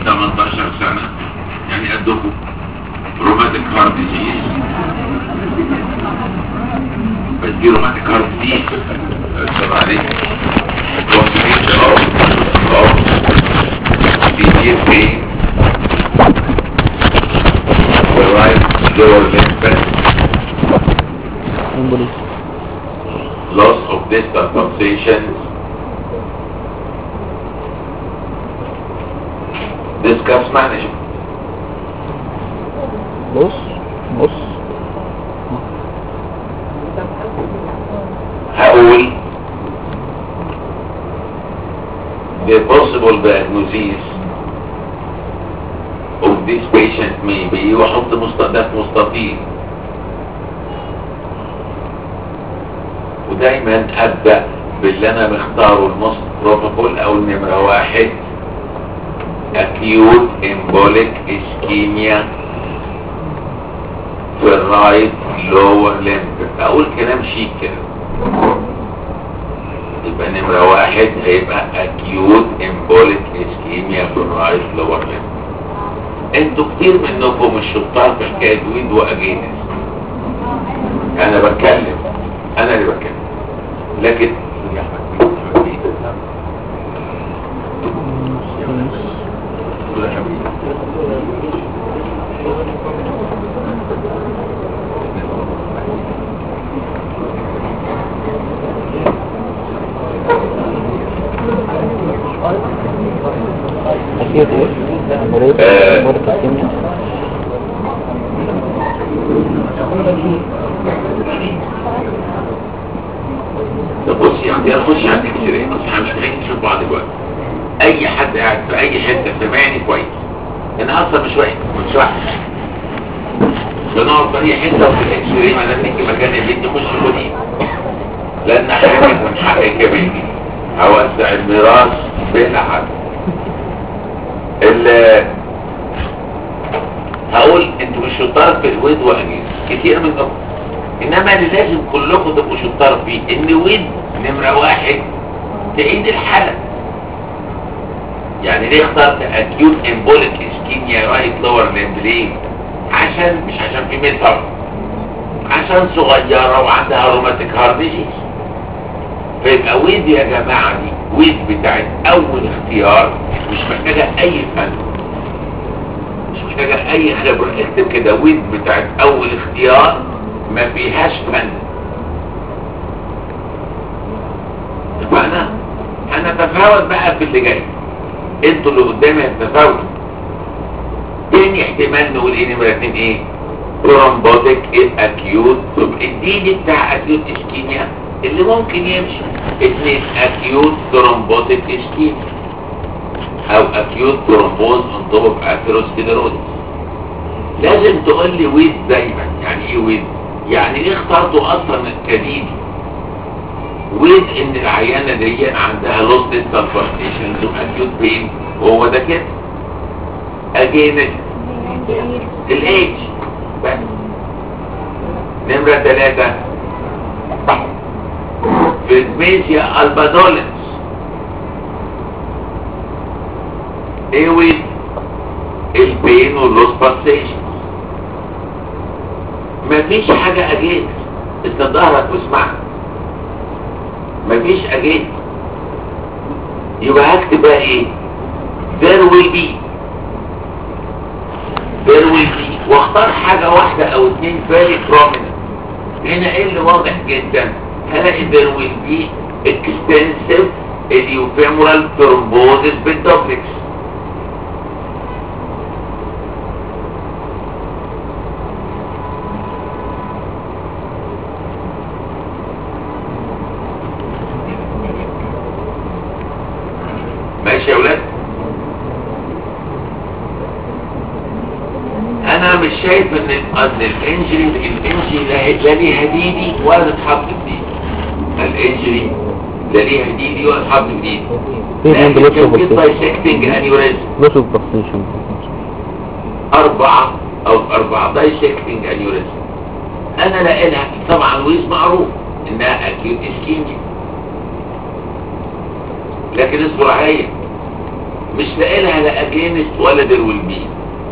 18 سنة يعني قدكم روماتيك هارت ديزيز بس دي روماتيك هارت ديزيز استاذ عليك كونسيكيشن اوف اوف ديزيز بين ورايت lower limb امبولي loss of distal pulsations discuss management بص بص هقول the possible diagnosis of this patient may be واحط مستهدف مستطيل ودايما ابدا باللي انا مختاره الموست بروتوكول او النمره واحد acute embolic ischemia في الرايت lower limb اقول كلام شيك كده يبقى نمرة واحد هيبقى acute embolic ischemia في الرايت lower limb انتوا كتير منكم مش شطار في حكاية ويد واجينس انا بتكلم انا اللي بتكلم لكن يا أحمد، يا حبيبي. يا حبيبي. اكيد ايه مريض آه. مريض الكيمياء طب بص يعني اخش على الاكس بص احنا مش محتاجين نشوف بعض دلوقتي اي حد قاعد في اي حته سامعني كويس انا اصلا مش واحد مش واحد بنقعد في اي حته وفي الاكس راي ما دام نيجي مكان البيت نخش خديه لان حاجه من حقك يا بنتي اوسع الميراث بلا حد ال هقول انتوا مش شطار في الويد واجيز كتير منكم انما اللي لازم كلكم تبقوا شطار فيه ان ويد نمرة واحد تعيد الحالة يعني ليه اخترت اكيوت امبوليك اسكيميا رايت لور ليمب ليه عشان مش عشان في ميتر عشان صغيرة وعندها روماتيك هارت ديزيز فيبقى ويد يا جماعة دي ويد بتاعت اول اختيار مش محتاجة اي فن مش محتاجة اي خبرة اكتب كده ويد بتاعت اول اختيار ما فيهاش فن اتفقنا هنتفاوت بقى في اللي جاي انتوا اللي قدامي هتتفاوتوا تاني احتمال نقول ايه نمرة اتنين ايه ترومبوتيك الاكيوت طب اديني بتاع اكيوت اسكيميا اللي ممكن يمشي اتنين اكيوت ترومبوتيك اسكيميا او اكيوت ترومبوز on top of atherosclerosis لازم تقول لي ويد دايما يعني ايه ويد يعني ليه اخترته اصلا الكديدي ويد ان العيانه دي عندها لوس ديستال فارتيشنز واكيوت بين وهو ده كده اجينت الايج بس نمرة ثلاثة فيزميسيا البادولنس ايه ويد البين واللوس بالسيشن مفيش حاجة اجيت انت ظهرك واسمعها مفيش اجيت يبقى هكتب بقى ايه there will be there will be واختار حاجة واحدة او اتنين very prominent هنا ايه اللي واضح جدا هلاقي there will be extensive idiopathic thrombosis بالدوبلكس ماشي يا ولاد انا مش شايف ان ان الانجري الانجري لا لا ليها ديدي ولا تتحط في ديدي الانجري لا ليها ديدي ولا تتحط في ديدي في لكن بلوس كان في اوف دايسكتنج انيوريزم بلوس اوف بكسيشن أربعة أو أربعة دايسكتنج أنيوريزم أنا لاقي لها طبعا ويز معروف إنها أكيوت إسكيميا لكن اصبر عليا مش لاقي لها لا اجينست ولا دير ويل بي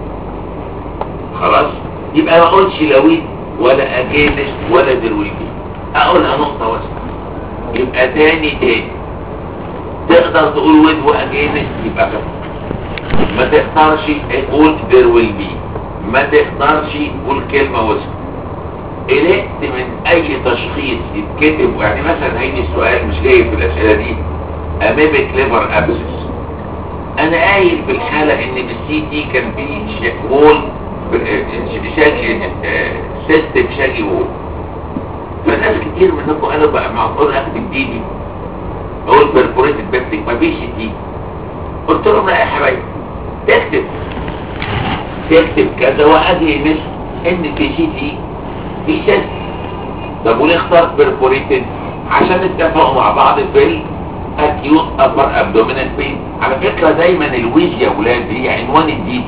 خلاص يبقى ما اقولش لا ويد ولا اجينست ولا دير ويل بي اقولها نقطة واسعة يبقى تاني تاني تقدر تقول ويد واجينست يبقى كده ما تقدرش تقول there will be ما تقدرش تقول كلمة واسعة قلقت من اي تشخيص يتكتب يعني مثلا هيجي السؤال مش جاي في الاسئله دي اميبك ليفر ابسس انا قايل في الحاله ان بالسي تي كان في ش- وول شاجي سيستم شاجي وول فناس كتير منكم قالوا بقى معقول اكتب دي دي اقول برفوريتد بيبتك مفيش دي قلت لهم لا يا حبايبي تكتب تكتب كذا واجي مثل ان في سي تي في سيستم طب وليه اخترت برفوريتد عشان اتفقوا مع بعض في الاكيوت ابر ابدومينال بين على فكره دايما الويز يا ولاد هي عنوان الدين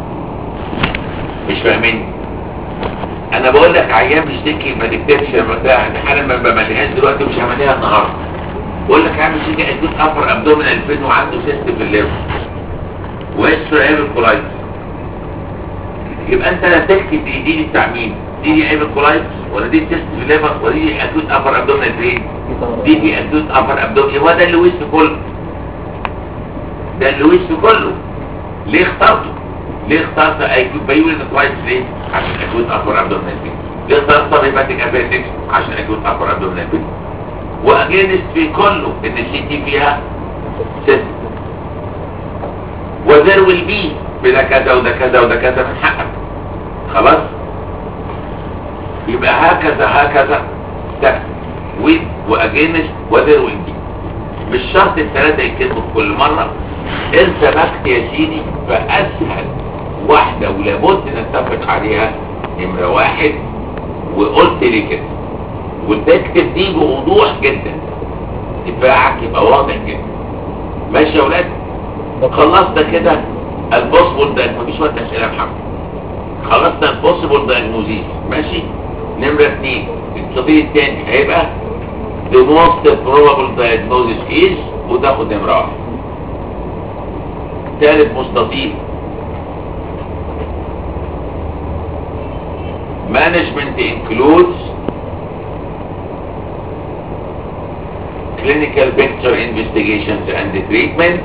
مش فاهمين انا بقول لك عيان بيشتكي ما تكتبش ده حاله ما بمليهاش دلوقتي مش همليها النهارده بقول لك عامل شيء اكيوت ابر ابدومينال بين وعنده سيست في الليفر ويسر عيب الكولايتس يبقى انت لا تكتب دي دي التعميم دي دي عيب الكولايتس ولا دي سيست في الليفر ولا دي اكيوت ابر ابدومينال بين دي دي اكيوت ابر ابدومينال هو ده اللي ويست كله ده اللي ويست كله ليه اخترته ليه اخترت اكيوت بايول كويس ليه عشان اكيوت ابر ابدومينال بين ليه اخترت هيباتيك ابيتكس عشان اكيوت ابر ابدومينال بين واجينست في كله ان السي تي فيها سيست وذير ويل بي بده كذا وده كذا وده كذا من حقك خلاص يبقى هكذا هكذا تكتب with واجينست وذير ويل بي مش شرط الثلاثة يتكتبوا في كل مرة انت بكت يا سيدي فاسهل واحدة ولابد نتفق عليها نمرة واحد وقلت لي كده وتكتب دي بوضوح جدا دفاعك يبقى واضح جدا ماشي يا ولاد خلصنا كده البوسبل ده مفيش وقت اسئله يا محمد خلصنا البوسبل دايجنوزيس ماشي نمره اثنين التطبيق الثاني هيبقى the most probable diagnosis is وتاخد نمره واحد ثالث مستطيل management includes clinical picture investigations and treatment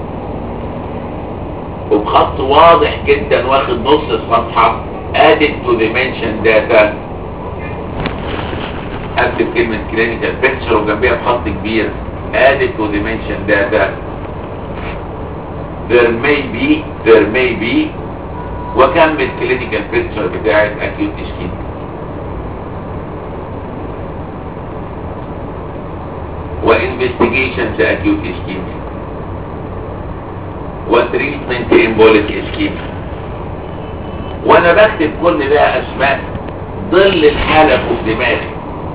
وبخط واضح جدا واخد نص الصفحة added to the mentioned data اكتب كلمة clinical picture وجنبيها بخط كبير added to the mentioned data there may be there may be وكمل clinical picture بتاعت acute ischemia وinvestigations acute ischemia وتريتمنت امبوليك ischemia وانا بكتب كل ده اسماء ظل الحالة في دماغي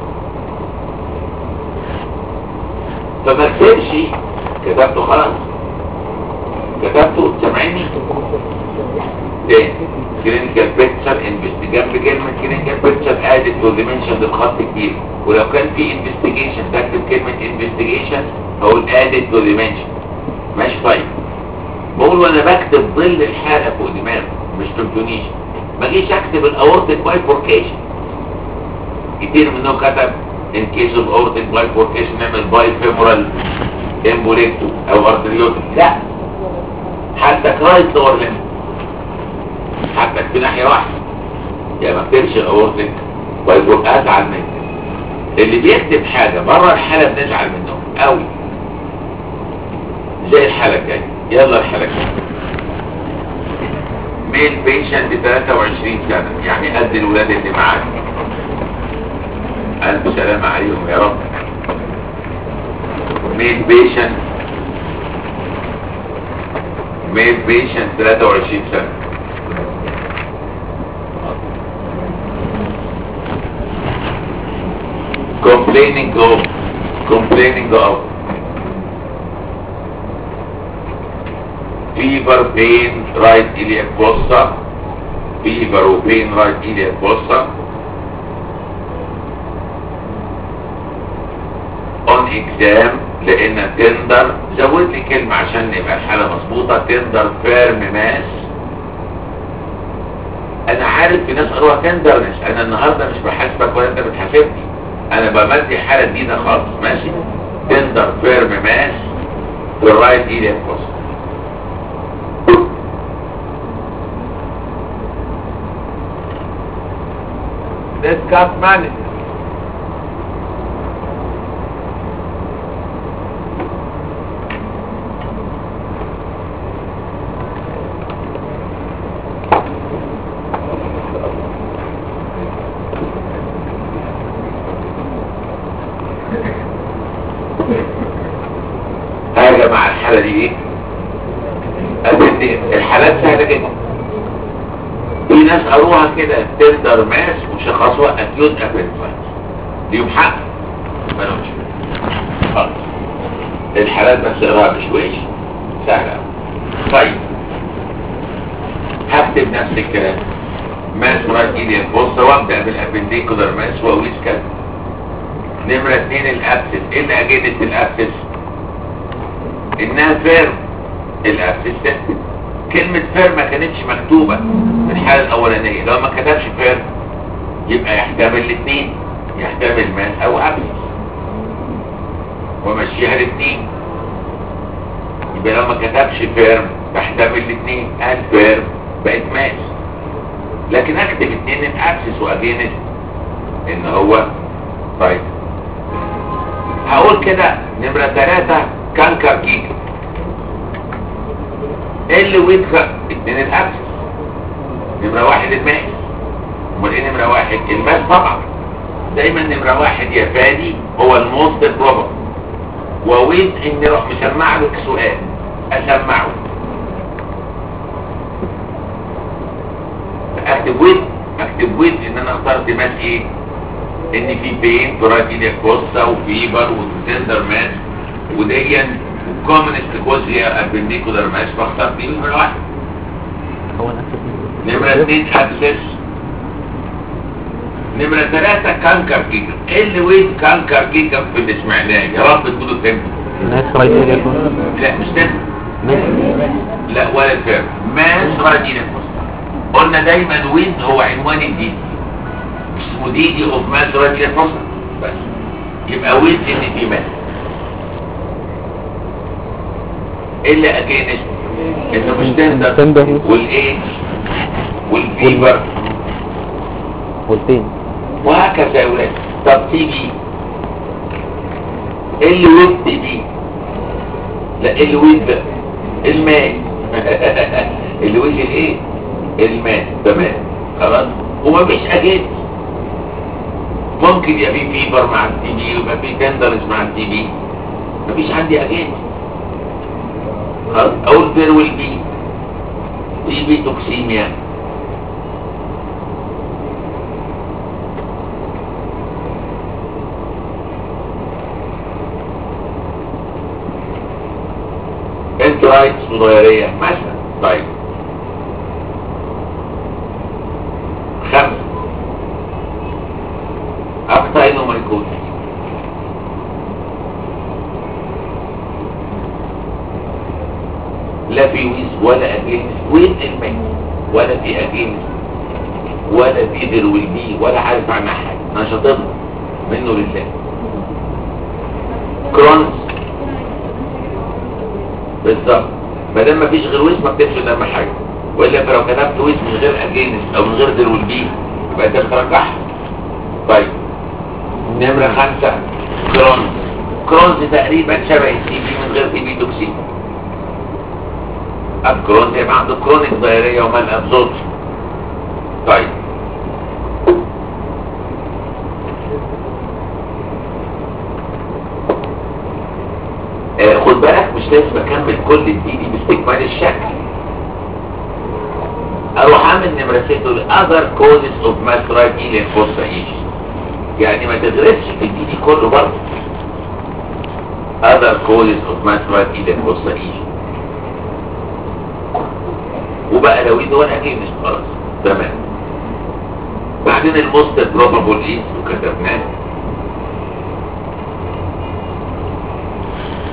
فما اكتبش كتبته خلاص كتبته سامعني تاني كلينيكال بيكتشر انفستيجام بكلمة كلينيكال بيكتشر ادت تو ديمنشن بالخط كتير ولو كان في انفستيجيشن تكتب كلمة انفستيجيشن اقول ادت تو ديمنشن ماشي طيب بقول وانا بكتب ظل الحالة فوق دماغي مش تمتونيش ما جيش اكتب الاورتيك بايفوركيشن كتير منهم كتب ان كيس اوف اورتيك بايفوركيشن نعمل باي فيمورال امبوليكتو او ارتريوتيك لا حتى كرايست اور ليمت حتى في ناحية واحدة يا ما اكتبش الاورتيك بايفورك ازعل منك اللي بيكتب حاجة بره الحالة بنزعل منهم قوي زي الحالة الجاية يلا الحالة الجاية ميل بيشنت 23 سنة يعني قد الولاد اللي معاك ألف سلامة عليهم يا رب ميل بيشنت ميل بيشنت 23 سنة complaining of complaining of fever pain right iliac fossa fever or pain right iliac fossa on exam لان تندر زود لي كلمة عشان يبقى الحالة مظبوطة تندر فيرم ماس انا عارف في ناس قالوها تندرنس انا النهاردة مش بحاسبك ولا انت بتحاسبني انا بمدي حالة جديدة خالص ماشي تندر فيرم ماس في الرايت ايديك بوست discuss management. حاجة مع الحالة دي ايه الاتنين. الحالات سهلة جدا في ناس قروها كده تندر ماس وشخصوها اكيوت ابنفايت ليهم حق مالهمش خالص الحالات بس اقراها بشويش سهلة أوي. طيب هكتب نفس الكلام ماس رايت ايدي بص وابدا بالابنديكولار ماس واويس كده نمرة اتنين الابسس ايه اللي اجدت الابسس انها فيرم الابسس ده كلمة فيرم ما كانتش مكتوبة في الحالة الاولانية لو ما كتبش فيرم يبقى يحتمل الاثنين يحتمل ماس او ابسس ومشيها الاثنين يبقى لو ما كتبش فيرم تحتمل الاثنين قال فيرم بقت ماس لكن اكتب اثنين الابسس واجينست ان هو طيب هقول كده نمرة ثلاثة كانكر كيك اللي ويدخل اتنين الابسس نمرة واحد الماس امال ايه نمرة واحد الماس طبعا دايما نمرة واحد يا فادي هو الموست بروبر وويد اني اروح مسمع لك سؤال اسمعه اكتب ويد اكتب ويد ان انا اخترت ماس ايه ان في بين تراجيليا كوستا وفيبر وتندر ماس وديا وكومنست كوزيا ابنديكولار ماس فاخترت دي نمرة واحد هو نفس نمرة اتنين ابسس نمرة ثلاثة كانكر كيكر ايه اللي ويد كانكر كيكر في اللي سمعناه يا رب تكونوا فهمتوا الناس رايت ايدي يكون لا مش ده ناس لا ولا الفهم ماس راجيليا كوستا قلنا دايما ويد هو عنوان الدين اسمه دي دي اوف ماس راجيليا كوستا بس يبقى ويد ان في ماس اللي اجينست انه مش تندر تندر. والايدج والفيبر والبين وهكذا يا ولاد طب تيجي اللي ود دي لا اللي ود الماء اللي ود الايه الماء تمام خلاص ومفيش اجهزه ممكن يبقى في فيبر مع التي بي ويبقى في تندرز مع التي بي مفيش عندي اجهزه خلاص اقول there will be تي بي توكسيميا انترايتس مضيرية مثلا طيب خمسة اكتاينومايكوز لا في ويز ولا اجينس وين الميت ولا في اجينس ولا في ذر والبي ولا عارف عنها حاجة انا شاطبها منه لله كرونز بالظبط ما دام مفيش غير ويز ما اكتبش قدام حاجه والا انت لو كتبت ويز من غير اجينس او من غير ذر والبي يبقى انت بترجعها طيب نمرة خمسة كرونز كرونز تقريبا شبه السي بي من غير سي بي توكسين الكرونز يبقى عنده كرونيك ضيرية ومال ابزوربشن طيب آه، خد بالك مش لازم اكمل كل الديني باستكمال الشكل اروح اعمل نمرة ستة تقول other causes of mastoid ileal fossa issue يعني ما تدرسش في الديني كله برضه other causes of mastoid ileal fossa issue وبقى لو ايده وانا اجيب مش خلاص تمام بعدين الموست probable is وكتبناه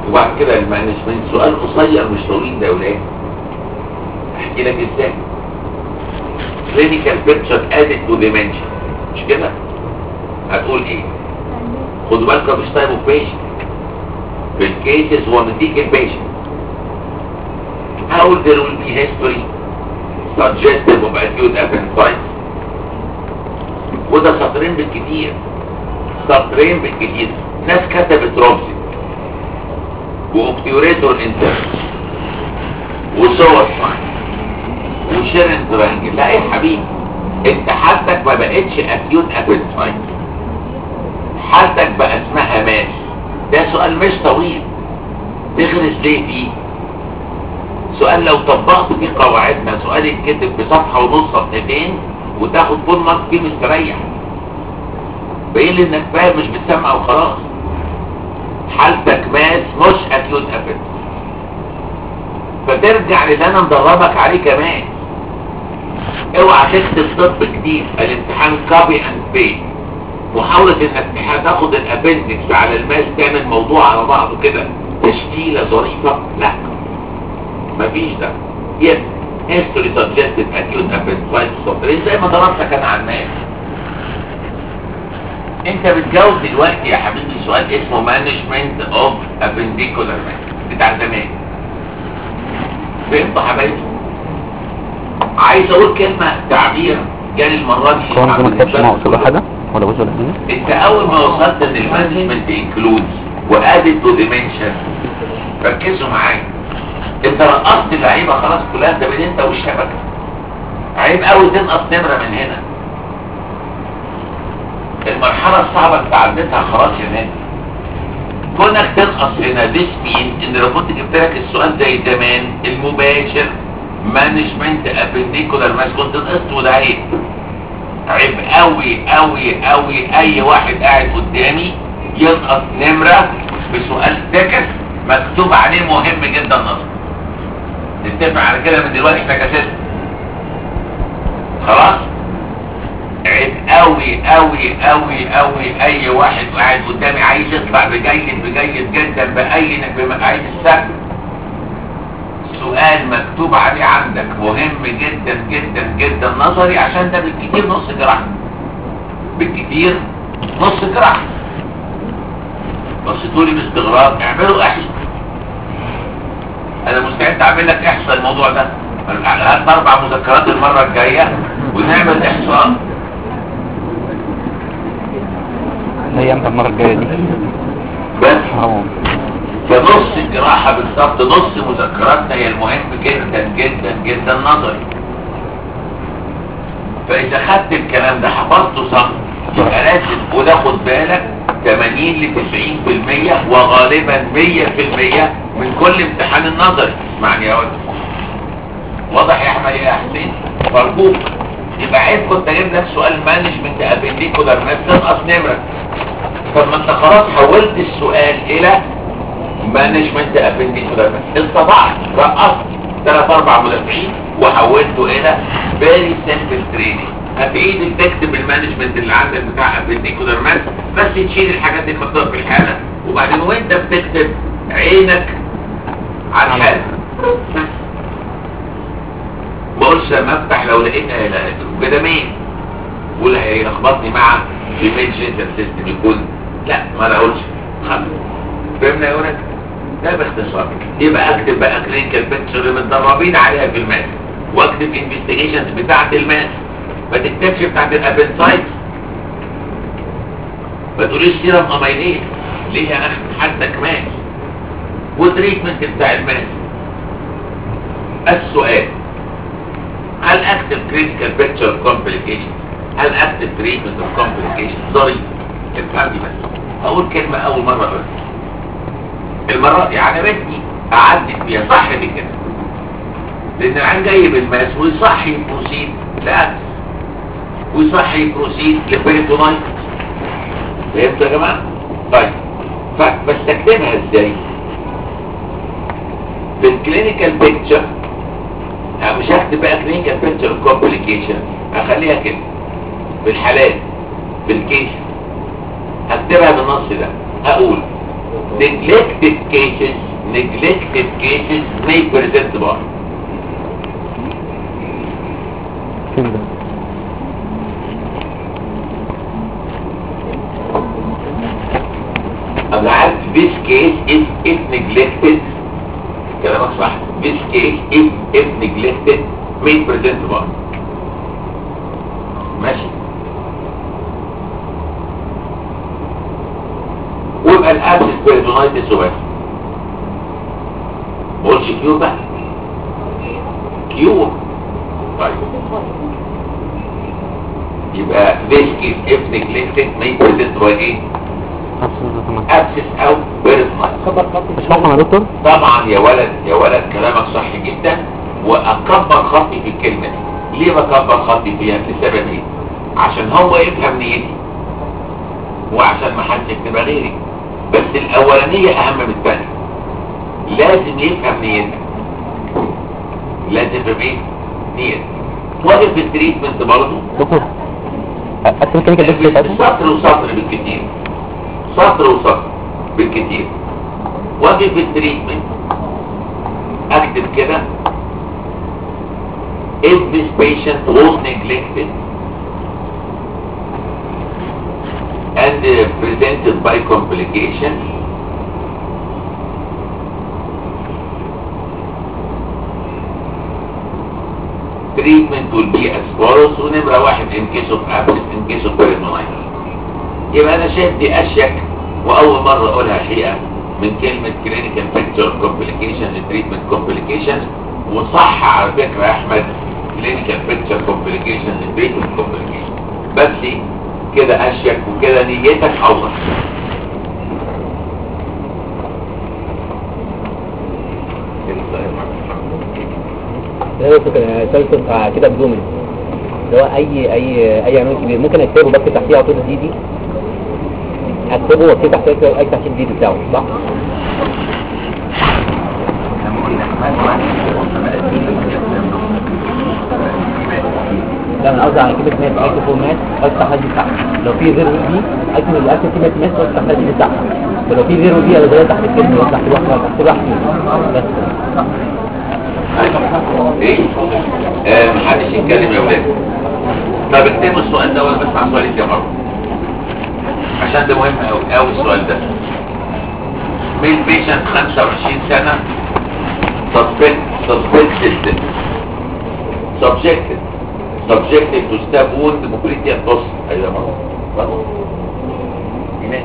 وبعد كده المانجمنت سؤال قصير مش طويل ده يا ولاد احكي لك ازاي clinical picture added to dimension مش كده هتقول ايه خدوا بالكم مش تايب اوف بيشنت في الكيسز هو مديك البيشنت how there will be history suggestive of acute appendicitis وده سطرين بالكتير سطرين بالكتير ناس كتبت روبسي واوبتيوريتور انترس وصور ساين وشيرن ترانجل لا يا حبيبي انت حالتك ما بقتش اكيوت appendicitis حالتك بقى اسمها ماس ده سؤال مش طويل تغرس ليه فيه سؤال لو طبقت فيه قواعدنا سؤال يتكتب بصفحة ونص صفحتين وتاخد فول مارك فيه مستريح باين لي انك فاهم مش بتسمع وخلاص حالتك ماس مش اكيوت ابد فترجع للي انا مدربك عليه كمان اوعى تكتب طب جديد الامتحان كوبي اند بيست محاولة انك هتاخد الابندكس على الماس تعمل موضوع على بعضه كده تشكيلة ظريفة لا مفيش ده يس هيستوري سبجكتيف اكيوت ابندكس سطرين زي ما ضربتك انا على الماس انت بتجاوب دلوقتي يا حبيبي سؤال اسمه مانجمنت اوف ابنديكولار ماس بتاع زمان فهمتوا حبايبي عايز اقول كلمة تعبير جالي المرة دي هو انت ما عن كتبش مع المدرس وصل حاجة ولا وصل ايه انت اول ما وصلت ان المانجمنت انكلودز وادد تو ديمنشن ركزوا معايا انت رقصت اللعيبه خلاص كلها انت بين انت والشبكه عيب قوي تنقص نمره من هنا المرحله الصعبه انت عديتها خلاص يا نادي كونك تنقص هنا this means ان لو كنت جبت لك السؤال زي زمان المباشر مانجمنت ابنديكولار ماس كنت نقصت وده عيب عيب قوي قوي قوي اي واحد قاعد قدامي ينقص نمرة بسؤال تكس مكتوب عليه مهم جدا نصر نتفق على كده من دلوقتي احنا كسلت خلاص عيب قوي قوي قوي قوي اي واحد قاعد قدامي عايز يطلع بجيد بجيد جدا باي بما عايز السقف سؤال مكتوب عليه عندك مهم جدا جدا جدا نظري عشان ده بالكتير نص جراحة بالكتير نص جراحة بس تقولي باستغراب اعملوا احصاء انا مستعد اعمل لك احصاء الموضوع ده هات اربع مذكرات المرة الجاية ونعمل احصاء هي امتى المرة الجاية دي بس اهو فنص الجراحة بالظبط نص مذكراتنا هي المهم جدا جدا جدا نظري فإذا خدت الكلام ده حفظته صم يبقى لازم وده خد بالك 80 ل 90% وغالبا 100% من كل امتحان النظري اسمعني يا ولد واضح يا احمد يا حسين فرجوك يبقى عيب كنت اجيب لك سؤال مانجمنت ابنديكولار ماس تنقص نمره طب ما انت خلاص حولت السؤال الى مانجمنت ابنديكولار ماس استطعت رقصت ثلاث اربع مدافعين وحولته الى فيري سمبل تريننج هتعيد تكتب المانجمنت اللي عندك بتاع ابنديكولار ماس بس تشيل الحاجات المكتوبه في الحاله وبعدين وانت بتكتب عينك على الحاله بس بقولش لما افتح لو لقيت كده مين واللي هيلخبطني مع ايميج جنتال سيستم يكون لا ما اقولش خلاص فهمنا يا ولد ده باختصار يبقى اكتب بقى كلينيكال بيكتشر اللي متدربين عليها في الماس واكتب انفستيجيشنز بتاعت الماس ما تكتبش بتاعت الابنسايت ما تقوليش سيرم اميليه ليه يا اخي حدك ماس وتريتمنت بتاع الماس السؤال هل اكتب كريتيكال بيكتشر كومبليكيشن هل اكتب تريتمنت اوف كومبليكيشن ظريف افهمني بس اقول كلمه اول مره اقولها المره دي عجبتني اعدي فيها صح دي كده لان العين جاي بالماس ويصح يبروسيد لاكس ويصح يبروسيد لبريتونايت فهمتوا يا جماعه طيب ف- بس اكتبها ازاي بالكلينيكال بيكتشر أنا مش هكتب بقى كلينيكال بيكتشر كومبليكيشن هخليها كده بالحالات بالكيس هكتبها بالنص ده هقول neglected cases neglected cases may present bar فين ده؟ أنا عارف this case is if neglected كلامك صح this case if if neglected may present bar ماشي ويبقى الابسس بيرسونايتس وبس ما قلتش كيو بقى كيو طيب يبقى this case if neglected may present by ايه abscess او بيرسونايتس مش محكم يا دكتور؟ طبعا يا ولد يا ولد كلامك صح جدا واكبر خطي في الكلمه دي ليه بكبر خطي فيها لسبب ايه عشان هو يفهم نيتي وعشان ما حدش يكتبها غيري بس الاولانيه اهم من الثانيه لازم يفهم نيتك لازم يفهم ايه نيتك واقف التريتمنت برضه دكتور اكتب كده كده بس كده سطر وسطر بالكتير سطر وسطر بالكتير واجي في التريتمنت اكتب كده if this patient was neglected and uh, presented by complications treatment will be as follows ونمرة واحد in case of abscess in case of peritonitis يبقى انا شايف دي اشيك واول مرة اقولها حقيقة من كلمة clinical picture complications treatment complications وصح على فكرة يا احمد clinical picture complications treatment complications بس كده اشيك وكده نيتك اوضح ده هو فكرة سلسل بتاع كده بدومين اللي هو اي اي اي عنوان كبير ممكن اكتبه بكتب تحتيه على طول دي دي اكتبه واكتب تحتيه اي تحتيه الدي دي بتاعه صح؟ لا انا قصدي على كلمه مات اكتب فوق مات افتح هذه بتاعها لو في زيرو بي اكتب اللي اكتب كلمه مات وافتح هذه بتاعها ولو في زيرو بي انا زي تحت الكلمه وافتح واحده تحت واحده بس ايه آه محدش يتكلم يا ولاد طب اكتبوا السؤال ده وانا بسمع سؤالك يا مروه عشان ده مهم قوي قوي السؤال ده ميل بيشنت 25 سنه suspect suspected subjected subjected to stab wound completely بص ايوه يا مروه مروه ايمان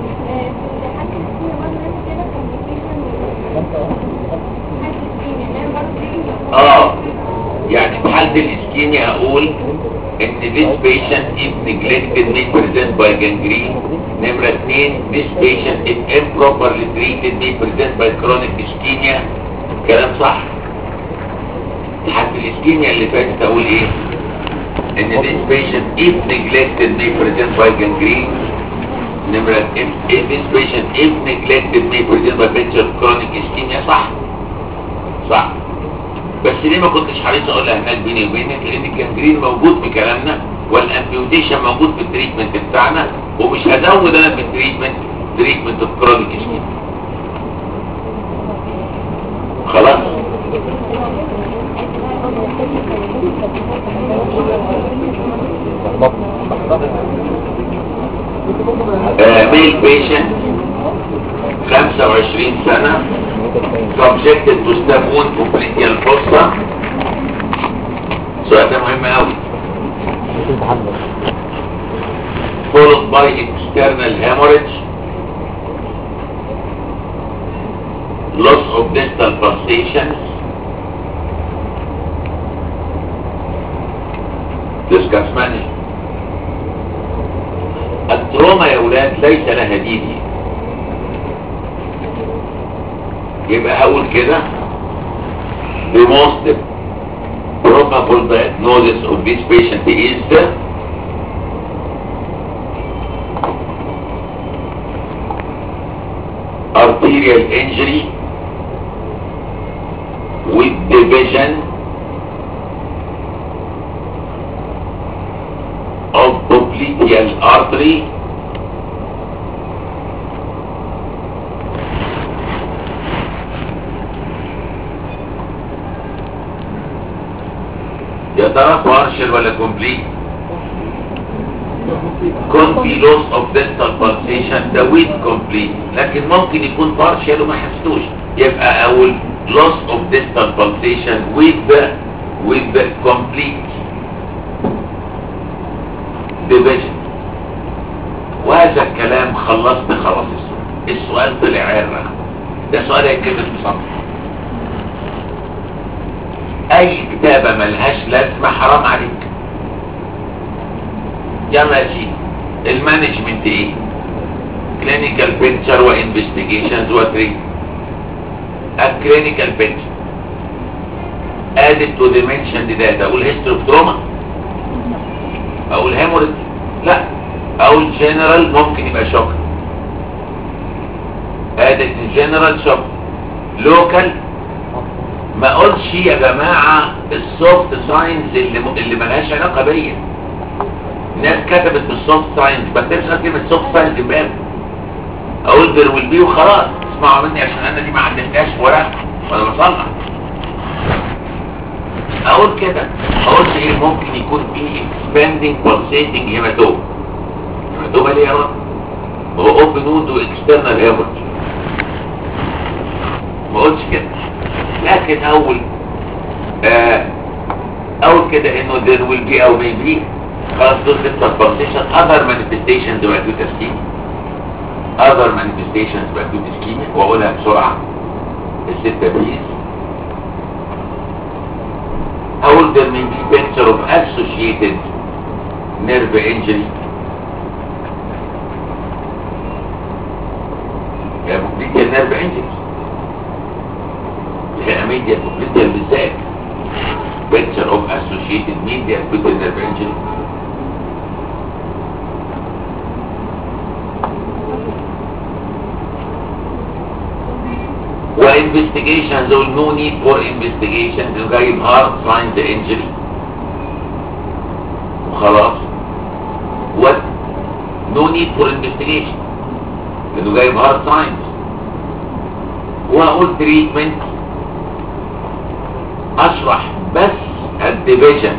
اه يعني في حالة الاسكيميا اقول ان this patient if neglected may present by gangrene نمرة اتنين this patient if improperly treated may present by chronic ischemia كلام صح في حالة الاسكيميا اللي فاتت اقول ايه ان this patient if neglected may present by gangrene نمرة if, if this patient if neglected may present by picture of chronic ischemia صح صح بس ليه ما كنتش حريص اقولها هناك بيني وبينك لان الجنجرين موجود في كلامنا والامبيوتيشن موجود في التريتمنت بتاعنا ومش هزود انا في التريتمنت تريتمنت اوف كرونيك اسكيم خلاص ميل بيشنت 25 سنة subjected to stab wound completely الفرصة السؤال ده مهم قوي followed by external hemorrhage loss of distal pulsations discuss management التروما يا ولاد ليس لها ديدي يبقى هقول كده the most probable diagnosis of this patient is the arterial injury with division of popliteal artery يا ترى partial ولا complete كون في loss of dental pulsation ده with complete لكن ممكن يكون partial وما حسيتوش يبقى اول loss of dental pulsation with the with the complete division وهذا الكلام خلصت خلاص السؤال السؤال طلع عرة ده سؤال هيتكتب في سطر اي كتابة ملهاش لازمة حرام عليك يا ماشي المانجمنت ايه كلينيكال بيكتشر وانفستيجيشنز وتريت الكلينيكال بيكتشر added to the mentioned data اقول history of trauma اقول hemorrhage لا اقول general ممكن يبقى shock added general shock local ما اقولش يا جماعة السوفت ساينز اللي م... اللي ملهاش علاقة بيا ناس كتبت بالسوفت ساينز ما بكتبش غير كلمة سوفت ساينز امبارح اقول there will be وخلاص اسمعوا مني عشان انا دي ما عدلتهاش ورق وانا بصلح اقول كده اقول ايه ممكن يكون في expanding pulsating hematoma hematoma ليه يا رب هو open wound و external hemorrhage ما قلتش كده لكن اول آه اول كده انه there will be او may be خلاص دول ستة pulsation other manifestations of acute ischemia other manifestations of acute ischemia واقولها بسرعة الستة بيز اقول there may be picture of associated nerve injury يا مبليتيا nerve injury هي media مبليتيا بالذات picture of associated media with the nerve injury وinvestigations or no need for investigations لغاية hard find the injury وخلاص what no need for investigation لانه جايب hard signs واقول treatment اشرح بس الديفيجن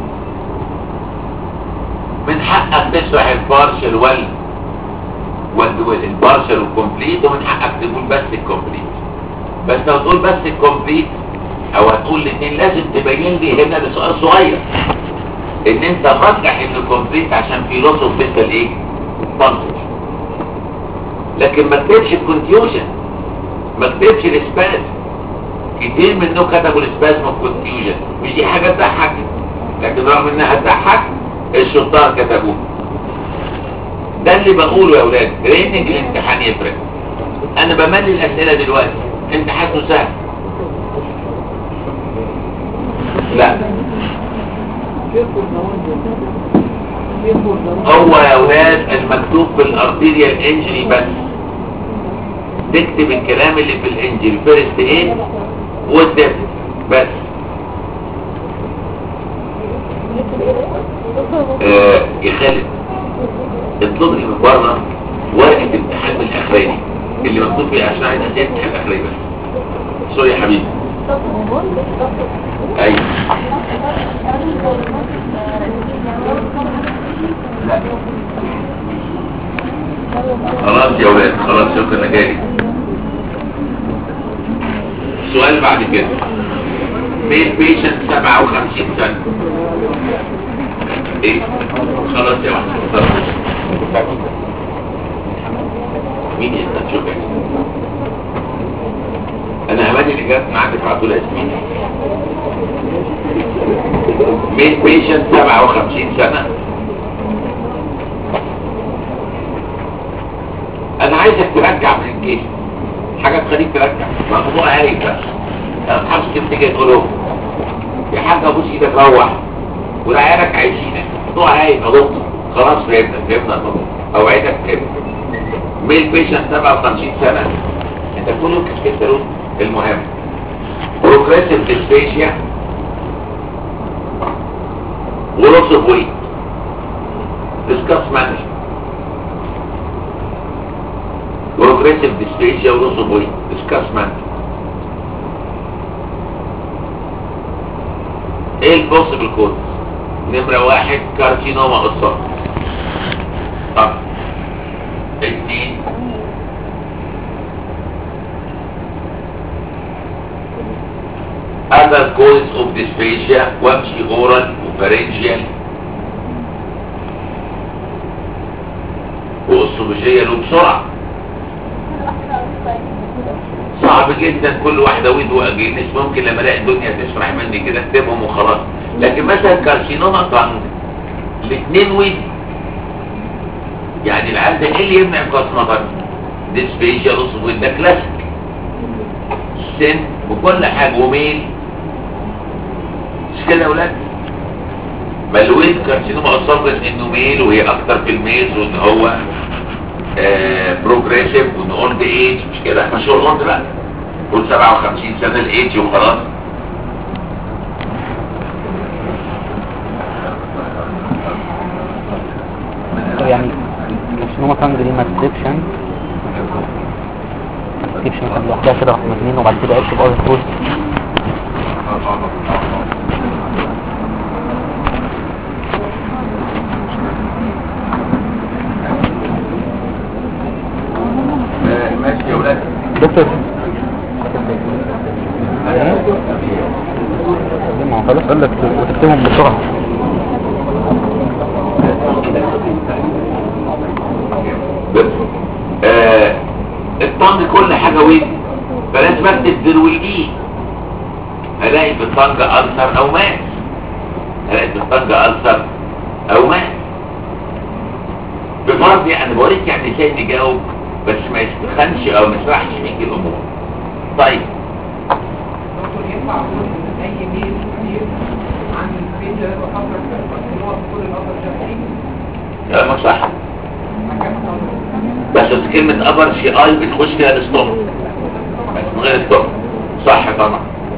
من حقك تشرح البارشل وال والبارشل والكومبليت ومن حقك تقول بس الكومبليت بس لو تقول بس الكومبليت او هتقول الاثنين لازم تبين لي هنا بسؤال صغير ان انت مرجح ان الكومبليت عشان في لوس اوف فيتال ايه بانسج لكن ما تكتبش الكونفيوجن ما تكتبش الاسباز كتير منه كتبوا الاسباز والكونفيوجن مش دي حاجه تضحك لكن رغم انها تضحك الشطار كتبوه ده اللي بقوله يا اولاد ريتنج الامتحان يفرق انا بملي الاسئله دلوقتي انت حاسه سهل لا هو يا اولاد المكتوب في الارتيريال انجري بس تكتب الكلام اللي في الانجري فيرست ايه والدفن بس آه يا خالد اطلب لي من بره ورقه امتحان من الاخراني اللي مكتوب فيه عشان عايز اسئله امتحان الاخراني بس سوري يا حبيبي ايوه لا خلاص يا ولاد خلاص شكرا انا جاي السؤال بعد كده ميل بيشنت 57 سنة ايه خلاص يا واحد خلاص. مين انت تشوف يعني انا هماني اللي جات معاك ابعتوا لها اسمين ميل بيشنت 57 سنة انا عايزك ترجع من الجيش حاجة تخليك ترجع موضوع هايل بس ما تحبش تفتكر تقول يا حاج ابوس ايدك روح والعيالك عايشينك موضوع هايل يا دكتور خلاص فهمنا فهمنا الموضوع اوعدك فهمنا ميل بيشنت 57 سنة انت كله كتبت المهم بروجريسيف ديسبيشيا ولوس اوف ويت ديسكاس مانجمنت progressive dysphagia ولوس اوف ويت discuss management ايه البوسيبل كود نمرة واحد كارسينوما قصة طب اتنين other cause of dysphagia وامشي oral وفارنجيال والصوبجية له بسرعة صعب جدا كل واحدة ويد واجينس ممكن لما الاقي الدنيا تشرح مني كده اكتبهم وخلاص لكن مثلا كارسينوما طنج الاثنين ويد يعني العيال ده ايه اللي يمنع كارسينوما طنج ديسبيشيا نص ويد ده كلاسيك سن وكل حاجة وميل مش كده يا ولاد ما الويد كارسينوما اصابت انه ميل وهي اكتر في الميلز وان هو بروجريسيف وان اولد ايج مش كده احنا شغل اولد بقى قول 57 سنه الايج وخلاص طب يعني كارسينوما تانج دي ما تكتبشن ما تكتبش مثلا لوحدها كده رقم اتنين وبعد كده اكتب اول كوز آه، ماشي يا ولاد دكتور ايه؟ ما هو خلاص قال لك وتكتبهم بسرعة بس آه الطنج كل حاجة ويد فلازم اكتب درويدي هلاقي في الطنج ألسر أو ماس هلاقي في الطنج ألسر أو ماس بفرض يعني بوريك يعني ازاي نجاوب بس ما يستخنش أو ما يسرحش فيك الأمور طيب دكتور ينفع اقول اي ميل كتير عن الفيجر وحضر ان هو كل الابر ده كلامك صح بس كلمة أبر سي آي بتخش فيها الستوم بس من غير ستوم صح طبعا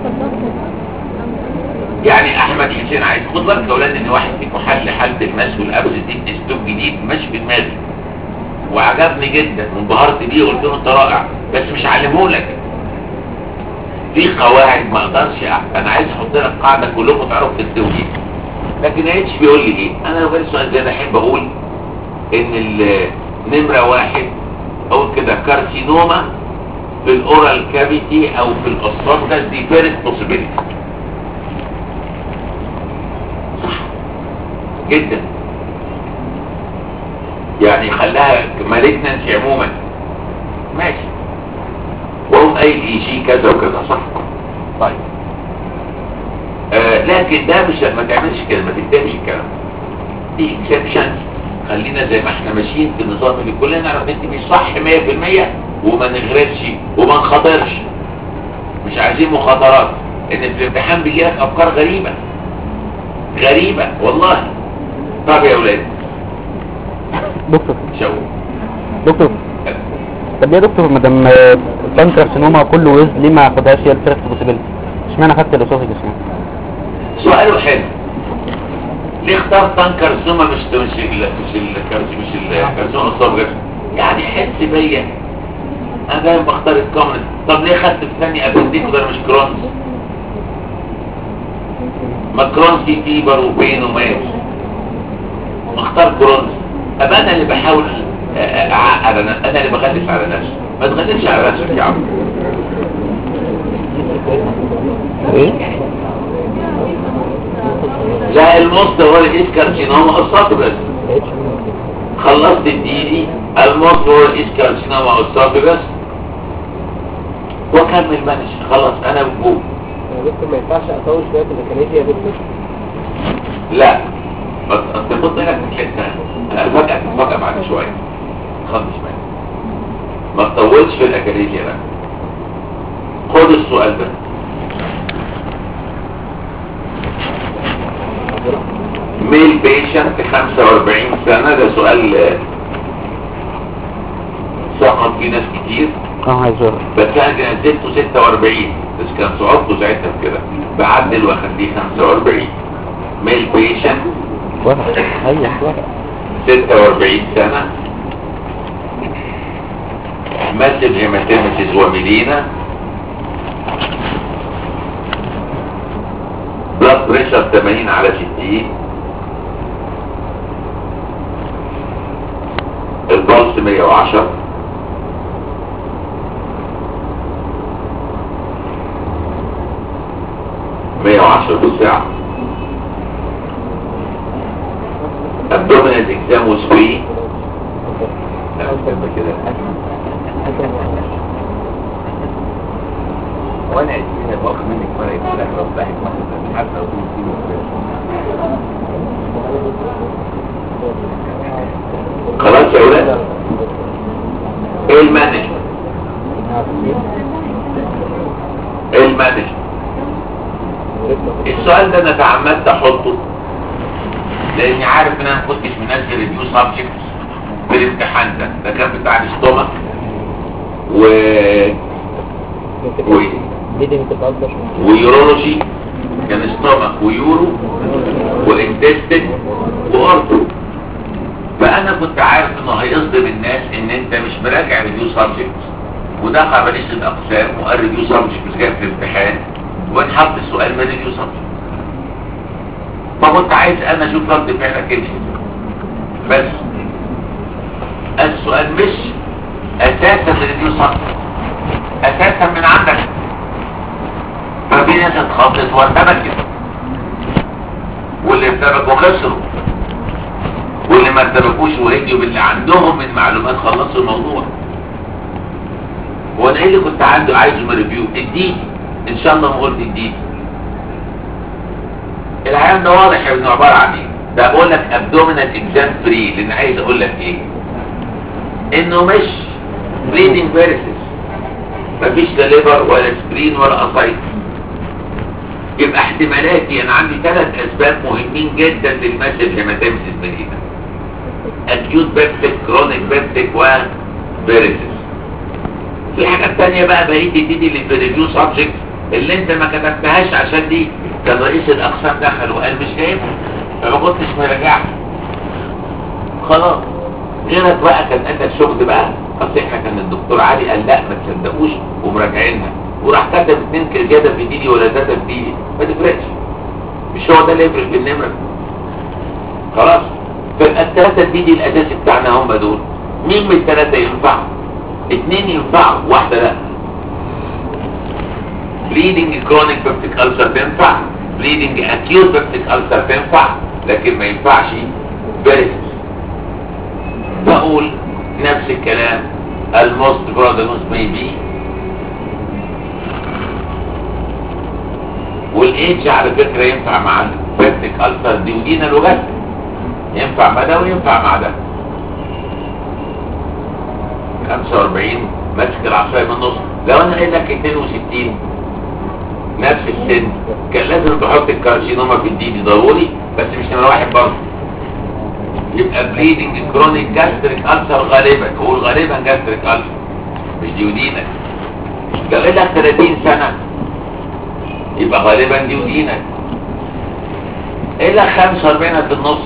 يعني أحمد حسين عايز خد بالك يا أولاد إن واحد فيكم حل حالة المس والقبض دي أسلوب جديد ماشي في دماغي وعجبني جدا وانبهرت بيه وقلت له أنت رائع بس مش علمهولك في قواعد ما اقدرش أع- انا عايز احط لك قاعده كلكم تعرفوا تكتبوا بيها لكن اتش بيقول لي ايه انا لو جالي سؤال زي ده احب اقول ان ال- نمرة واحد اقول كده كارسينوما في الاورال كافيتي او في الاسفنجس دي فيرست بوسيبيليتي صح جدا يعني خلاها مالجنسي عموما ماشي وهم اي اي جي كذا وكذا صح طيب آه لكن ده مش ما تعملش كده ما تكتبش الكلام دي اكسبشنز خلينا زي ما احنا ماشيين في النظام اللي كلنا نعرف انت مش صح 100% وما نغرقش وما نخاطرش مش عايزين مخاطرات ان في الامتحان بيجي لك افكار غريبه غريبه والله طب يا اولاد دكتور شو دكتور طب يا دكتور ما دام الطن كارسينوما كله ويز ليه ما اخدهاش هي الفيرست بوسيبيلتي اشمعنى خدت الاسوفيجس يعني سؤاله حلو ليه اختار تانكر سوما مش مش ال مش الكارسي مش الكارسوما الصبغة يعني حس بيا انا دايما بختار الكومنت طب ليه خدت الثاني ابنديكو ده مش كرونز ما كرونز دي فيبر وبين وماس اختار كرونز ابقى انا اللي بحاول أ- أ- اعقد انا انا اللي بغلس على نفسي ما تغلسش على نفسك يا عم ايه لا الموست هو الايد كارسينوما الصفرس خلصت الديدي الموست هو الايد كارسينوما الصفرس وكمل ماشي خلاص انا بقول يا دكتور ما ينفعش اطول شويه في الميكانيزيا يا دكتور لا بس انت خد بالك من حته افاجئك مفاجاه بعد شويه خلص معايا ما تطولش في الاكاديميا بقى خد السؤال ده ميل بيشنت 45 سنة ده سؤال آه، سقط فيه ناس كتير اه عايز بس انا نزلته 46 بس كان صعوبته ساعتها في كده بعدل واخليه 45 ميل بيشنت واحد ايوه واحد 46 سنة ماسل هيماتيمسيس وميلينا بلاد بريشر 80 على 60 البلس 110 110 في الساعة abdominal exam was free لا استنى كده وانا عايزين باخد منك فرق في الاخر وضحك مثلا مش عارف لو كنت خلاص يا ولاد ايه المانجمنت ايه المانجمنت السؤال ده انا تعمدت احطه لاني عارف ان انا ما كنتش منزل ريفيو سبجكت في الامتحان ده ده كان بتاع الاستومك و و ليدنج تتأثر ويورولوجي كان استومك ويورو وانتستين واورتو فانا كنت عارف انه هيصدم الناس ان انت مش مراجع ريفيو سبجكت ودخل رئيس الاقسام وقال ريفيو سبجكت مش جاي في الامتحان ونحط السؤال من ريفيو سبجكت فكنت عايز انا اشوف رد فعلك انت بس السؤال مش اساسا ريفيو سبجكت اساسا من عندك ففي ناس اتخبطت وارتبكت واللي ارتبكوا خسروا واللي ما ارتبكوش وهديوا باللي عندهم من معلومات خلصوا الموضوع وانا ايه اللي كنت عنده عايزه من ريفيو اديني ان شاء الله ما قلت اديني العيان ده واضح انه عباره عن ايه ده بقول لك ابدومينال اكزام فري لان عايز اقول لك ايه انه مش بليدنج فيرسز مفيش لا ليفر ولا سبرين ولا اسايتس يبقى احتمالاتي انا عندي ثلاث اسباب مهمين جدا للماسل هيماتيمسيس ميلينا اكيوت بيبتيك كرونيك بيبتيك وفيرسز في حاجات تانية بقى بقيت تدي اللي في ريفيو سبجكت اللي انت ما كتبتهاش عشان دي كان رئيس الاقسام دخل وقال مش جايبها فما كنتش مراجعها خلاص غيرك بقى كان قال الشغل بقى اصل احنا كان الدكتور علي قال لا ما تصدقوش ومراجعينها وراح كتب اتنين كرجاده في ديدي ولا ثلاثه في ديدي ما تفرقش مش هو ده اللي يفرق في النمره خلاص فالثلاثه ديدي الاساسي بتاعنا هم دول مين من الثلاثه ينفع اتنين ينفعوا واحده لا bleeding chronic peptic ulcer تنفع bleeding acute peptic ulcer تنفع لكن ما ينفعش varices بقول نفس الكلام الموست برودنوس maybe والايدج على فكرة ينفع مع البيبتيك ألسر دي ودينا لغات ينفع مع ده وينفع مع ده 45 ماسك العصاية من النص لو انا قايل لك 62 نفس السن كان لازم تحط الكارسينوما في الدي دي ضروري بس مش نمرة واحد برضه يبقى بليدنج كرونيك جاستريك ألسر غالبا هو غالبا جاستريك ألسر مش ديودينك لو قايل لك 30 سنة يبقى غالبا ديودينك قايل لك 45 في النص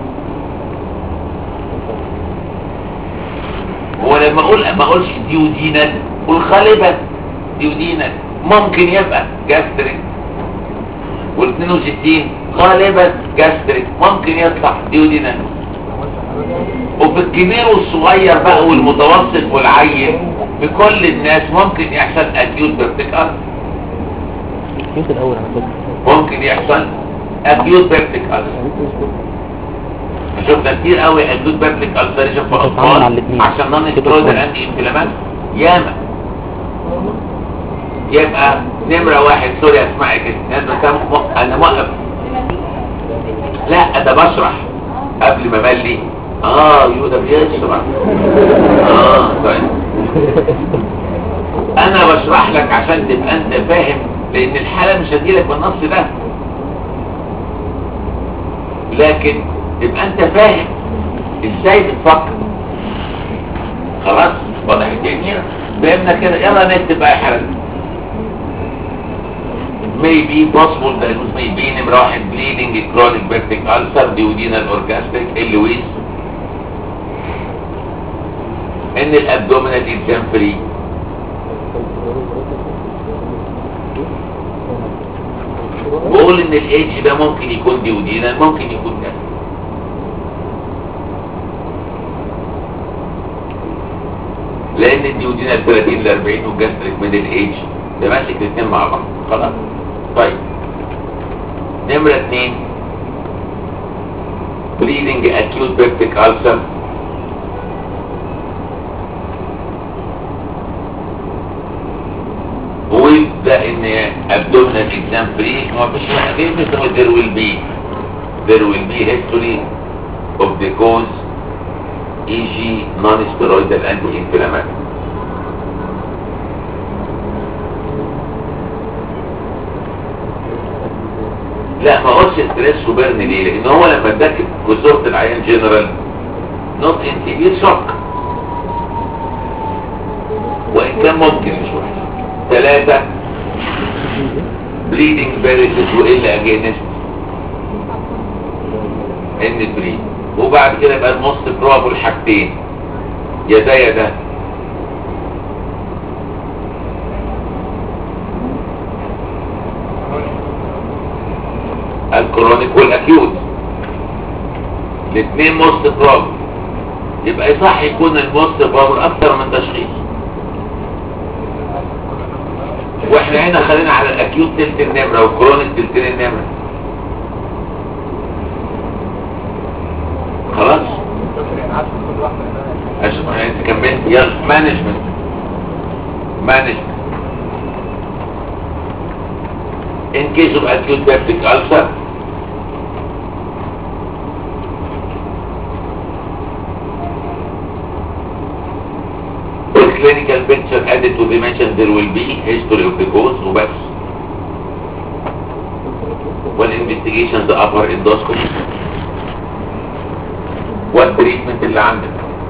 هو لما اقول ما اقولش ديودينك قول غالبا ديودينك ممكن يبقى جاستريك وال62 غالبا جاستريك ممكن يطلع ديودينك وفي الكبير والصغير بقى والمتوسط والعيل في كل الناس ممكن يحصل اكيوت بيبتيك ألسر الكيس الاول انا كنت ممكن يحصل اكيوت بيبتيك ألسر شفنا كتير قوي اكيوت بيبتيك ألسريشن في بتتعامل اطفال على الاتنين. عشان نون سترويدال انتي انفلامات ياما يبقى نمرة واحد سوري اسمعي كده نمرة كام م- انا موقف لا ده بشرح قبل ما ملي اه يودا بيشرح اه طيب انا بشرح لك عشان تبقى انت فاهم لان الحالة مش هتجيلك بالنص ده لكن تبقى انت فاهم ازاي بتفكر خلاص واضح الدنيا فهمنا كده يلا نكتب بقى يا حبيبي maybe possible diagnosis may be نمرة واحد bleeding chronic peptic ulcer duodenal or gastric اللويس ان الابدومينال exam free بقول ان الاتش ده ممكن يكون ديودينا ممكن يكون ده لان الديودينا 30 ل 40 والجاستريك ميدل ايج ده ماسك الاثنين مع بعض خلاص طيب نمرة اثنين bleeding acute peptic ulcer ويبدا ان abdominal exam free ما فيش غير مثل there will be there will be history of the cause e.g. non-steroidal anti-inflammatory لا ما قلتش ستريس وبرن ليه لان هو لما اداك جزورة العيان جنرال نوت انتبير شوك وان كان ممكن مش وحش ثلاثة bleeding varices وإلا against ان بريد وبعد كده يبقى الموست بروبل حاجتين يا ده يا ده الكرونيك والاكيوت الاثنين موست بروبل يبقى يصح يكون الموست بروبل اكتر من تشخيص واحنا هنا خلينا على الاكيوت تلت النمرة والكرونيك تلتين النمرة خلاص عشان انت كملت يلا مانجمنت مانجمنت in case of acute peptic ulcer with clinical picture added to the mention there will be history of the cause وبس والinvestigation the upper endoscopy والتريتمنت اللي عندك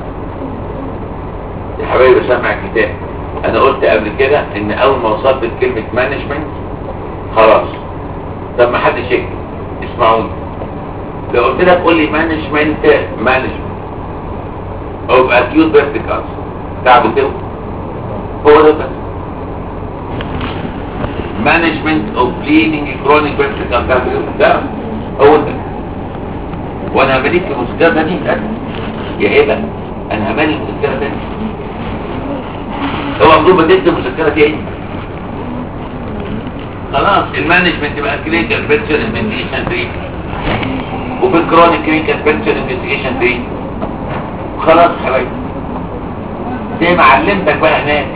يا حبايبي سمع الكتاب انا قلت قبل كده ان اول ما وصلت لكلمة مانجمنت خلاص طب ما حدش يكتب اسمعوني لو قلت لك قول لي مانجمنت مانجمنت او اكيوت بيرتيك ألسر تعبوا كده هو ده بس مانجمنت اوف بليدنج كرونيك بيرتيك ألسر ده هو ده وانا همليك المذكرة دي يا هبه انا هملي المذكرة دي هو مطلوب تكتب مذكرة تاني خلاص المانجمنت بقى كلينيكال بيكتشر انفستيجيشن تريت وفي الكرونيك كلينيكال بيكتشر انفستيجيشن تريت خلاص يا حبايبي زي ما علمتك بقى هناك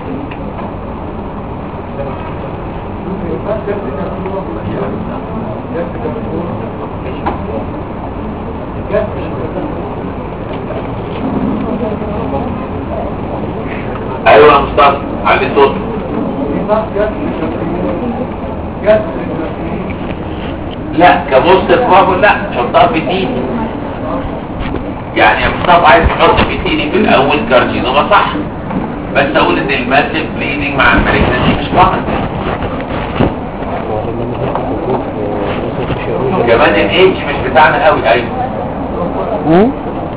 ايوه يا مصطفى علي صوتك لا كبوست بابل لا حطها في تيني يعني يا مصطفى عايز تحط في تيني في الاول كارجينوما صح بس اقول ان الماسيف بليدنج مع المالجنسي مش كومن كمان الاتش مش بتاعنا قوي ايوه مم؟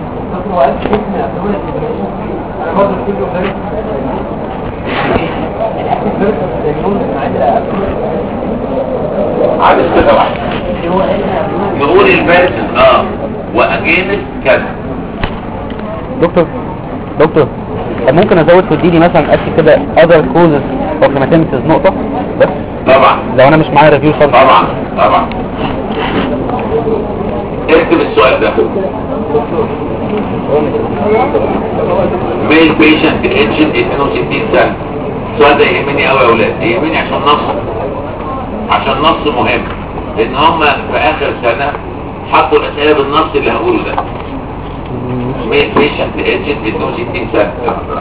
عدد كده واحد نقول الفيرسز اه واجينست كذا دكتور دكتور طب ممكن ازود في الديني مثلا اكتب كده other causes of hematemesis نقطة بس طبعا لو انا مش معايا ريفيو خالص طبعا طبعا اكتب السؤال ده ميل بيشنت اتشن 62 سنة السؤال ده يهمني قوي يا اولاد يهمني عشان نص عشان نص مهم لان هم في اخر سنة حطوا الاسئلة بالنص اللي هقوله ده ميل بيشنت اتشن 62 سنة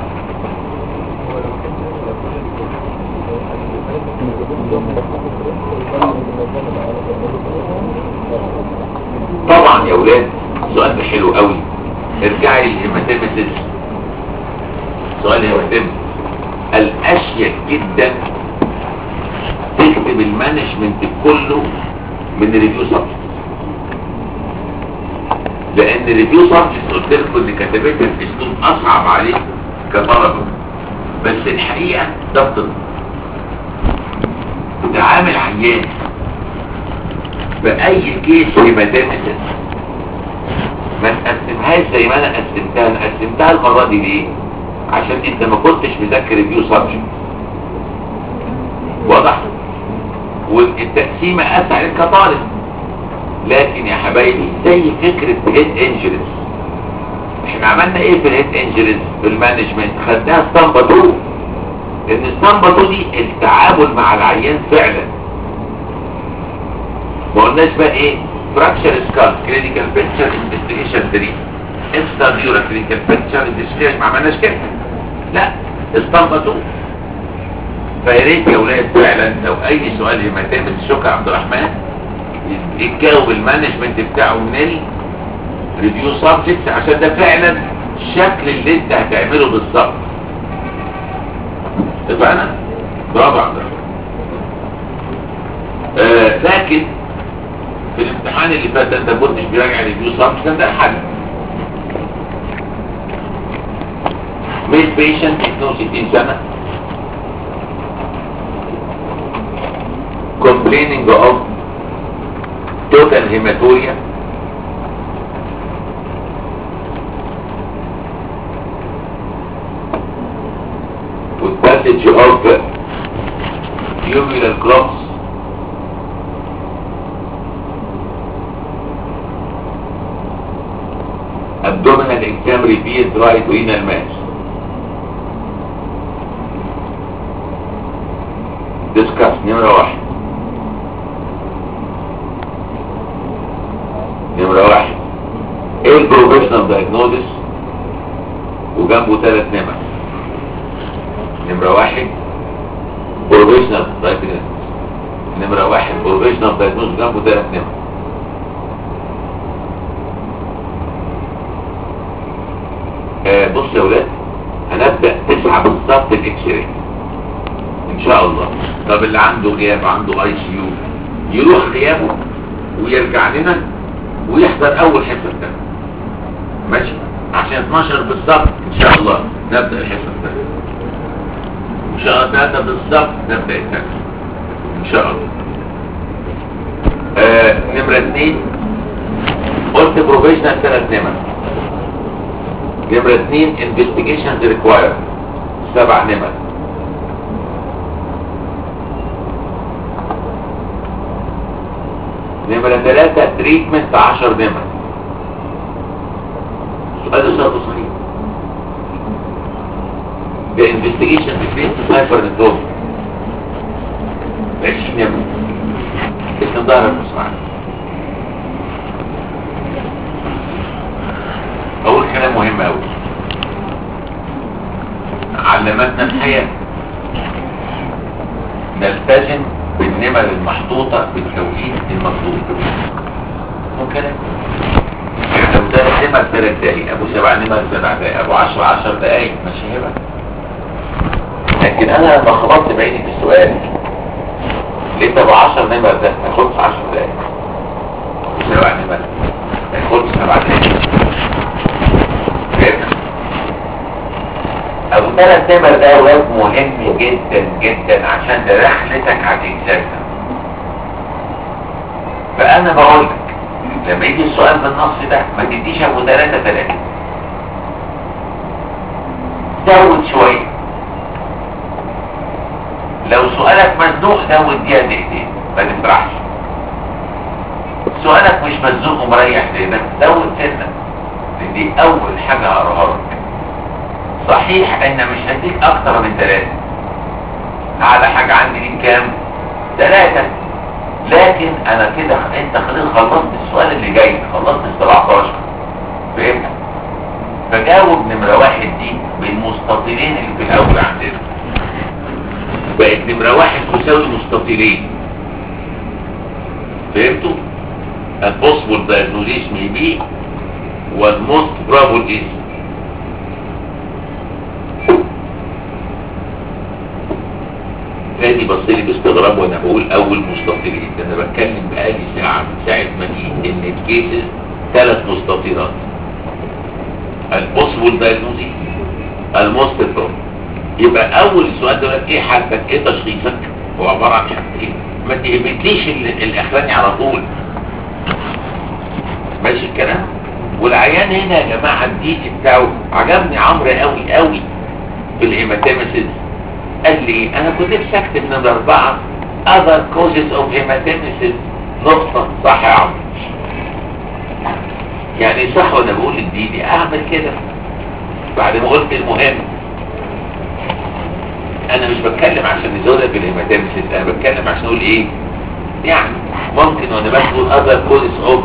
طبعا يا ولاد السؤال ده حلو قوي ارجعي للهيماتيمسيس سؤال الهيماتيمسيس الاشيك جدا تكتب المانجمنت كله من ريفيو سبجكت لان ريفيو سبجكت قلت لكم ان كتابتها الاسلوب اصعب عليك كطلبه بس الحقيقه ده بتطلع تعامل عيان في اي كيس هيماتيمسس ما تقسمهاش زي ما انا قسمتها انا قسمتها المره دي ليه عشان انت ما كنتش مذاكر ريفيو سبجكت واضح والتقسيمه اسهل عليك كطالب لكن يا حبايبي زي فكره هيد انجريز احنا عملنا ايه في الهيد انجريز في المانجمنت خدناها اسطمبه 2 ان اسطمبه 2 دي التعامل مع العيان فعلا ما قلناش بقى ايه فراكشر سكال كلينيكال بيكتشر انفستيجيشن 3 اكسترا نيورا كلينيكال بيكتشر انفستيجيشن ما عملناش كده لا اسطمبه 2 فيا ريت يا ولاد فعلا لو اي سؤال لما تعمل شكر عبد الرحمن يتجاوب المانجمنت بتاعه من الريفيو سبجكت عشان ده فعلا الشكل اللي انت هتعمله بالظبط اتفقنا؟ برافو يا عبد الرحمن آه لكن في الامتحان اللي فات ده انت كنتش براجع ريفيو سبجكت كان ده الحل ميل بيشنت 62 سنه complaining of total hematuria with passage of tubular clots abdominal exam revealed right renal mass discuss نمرة واحد نمرة واحد ايه البروفيشنال دايجنوزس وجنبه ثلاث نمر نمرة واحد بروفيشنال دايجنوزس نمرة واحد بروفيشنال دايجنوزس وجنبه ثلاث نمر آه بص يا ولاد هنبدأ تسعة بالظبط الاكس راي ان شاء الله طب اللي عنده غياب عنده اي سي يو يروح غيابه ويرجع لنا ويحضر اول حصه الثانيه ماشي عشان 12 بالظبط ان شاء الله نبدا الحصه الثانيه ان شاء الله 3 بالظبط نبدا الثانيه ان شاء الله آه نمره 2 قلت بروفيشنال ثلاث نمر نمره 2 انفستيجيشنز ريكوايرد سبع نمر نمرة ثلاثة تريتمنت عشر نمر السؤال ده سؤال صحيح ده انفستيجيشن بكريت هايبر نتروم عشرين نمر اسم ظهرك مسمعنا أول كلام مهم أوي علمتنا الحياة نلتزم بالنمر المحطوطة بالتوقيت المطلوب ممكن يعني لو ده نمر ثلاث دقايق ابو سبع نمر سبع دقايق ابو عشر عشر دقايق ماشي هبة لكن انا لما خبطت بعيني في السؤال لقيت ابو عشر نمر ده ما ياخدش عشر دقايق ابو سبع نمر ما ياخدش سبع دقايق فهمت؟ ابو ثلاث نمر ده واد مهم جدا جدا عشان ده رحلتك هتجزاها فانا بقول لك لما يجي السؤال بالنص ده ما تديش ابو ثلاثة ثلاثة زود شوية لو سؤالك مزنوق زود دقيقة دقيقتين ما تفرحش سؤالك مش مزنوق ومريح لانك زود سنة لان دي اول حاجة هقراها لك صحيح ان مش هديك اكتر من ثلاثة اعلى حاجة عندي دي كام ثلاثة لكن انا كده انت خلاص خلصت السؤال اللي جاي خلصت ال 17 فهمت فجاوب نمرة واحد دي بالمستطيلين اللي في الاول عندنا بقت نمرة واحد تساوي مستطيلين فهمتوا البوسبل diagnosis may be والموست probable is فادي بص لي باستغراب وانا بقول اول مستطيلين ده انا بتكلم بقالي ساعه من ساعه ما جيت ان الكيسز ثلاث مستطيلات البوسبل دايجنوزي الموست بروب يبقى اول سؤال ده ايه حالتك ايه تشخيصك هو عباره عن حاجتين ما تهمتليش ال- الاخراني على طول ماشي الكلام والعيان هنا يا جماعه الديجي بتاعه عجبني عمرو قوي قوي في الهيماتيمسيس قال لي ايه انا كنت نفسي اكتب نمرة اربعة other causes of hematemesis نقطة صح يا عمرو يعني صح وانا بقول الديني اعمل كده بعد ما قلت المهم انا مش بتكلم عشان نزودك الهيماتيمسيس انا بتكلم عشان اقول ايه يعني ممكن وانا بقول other causes of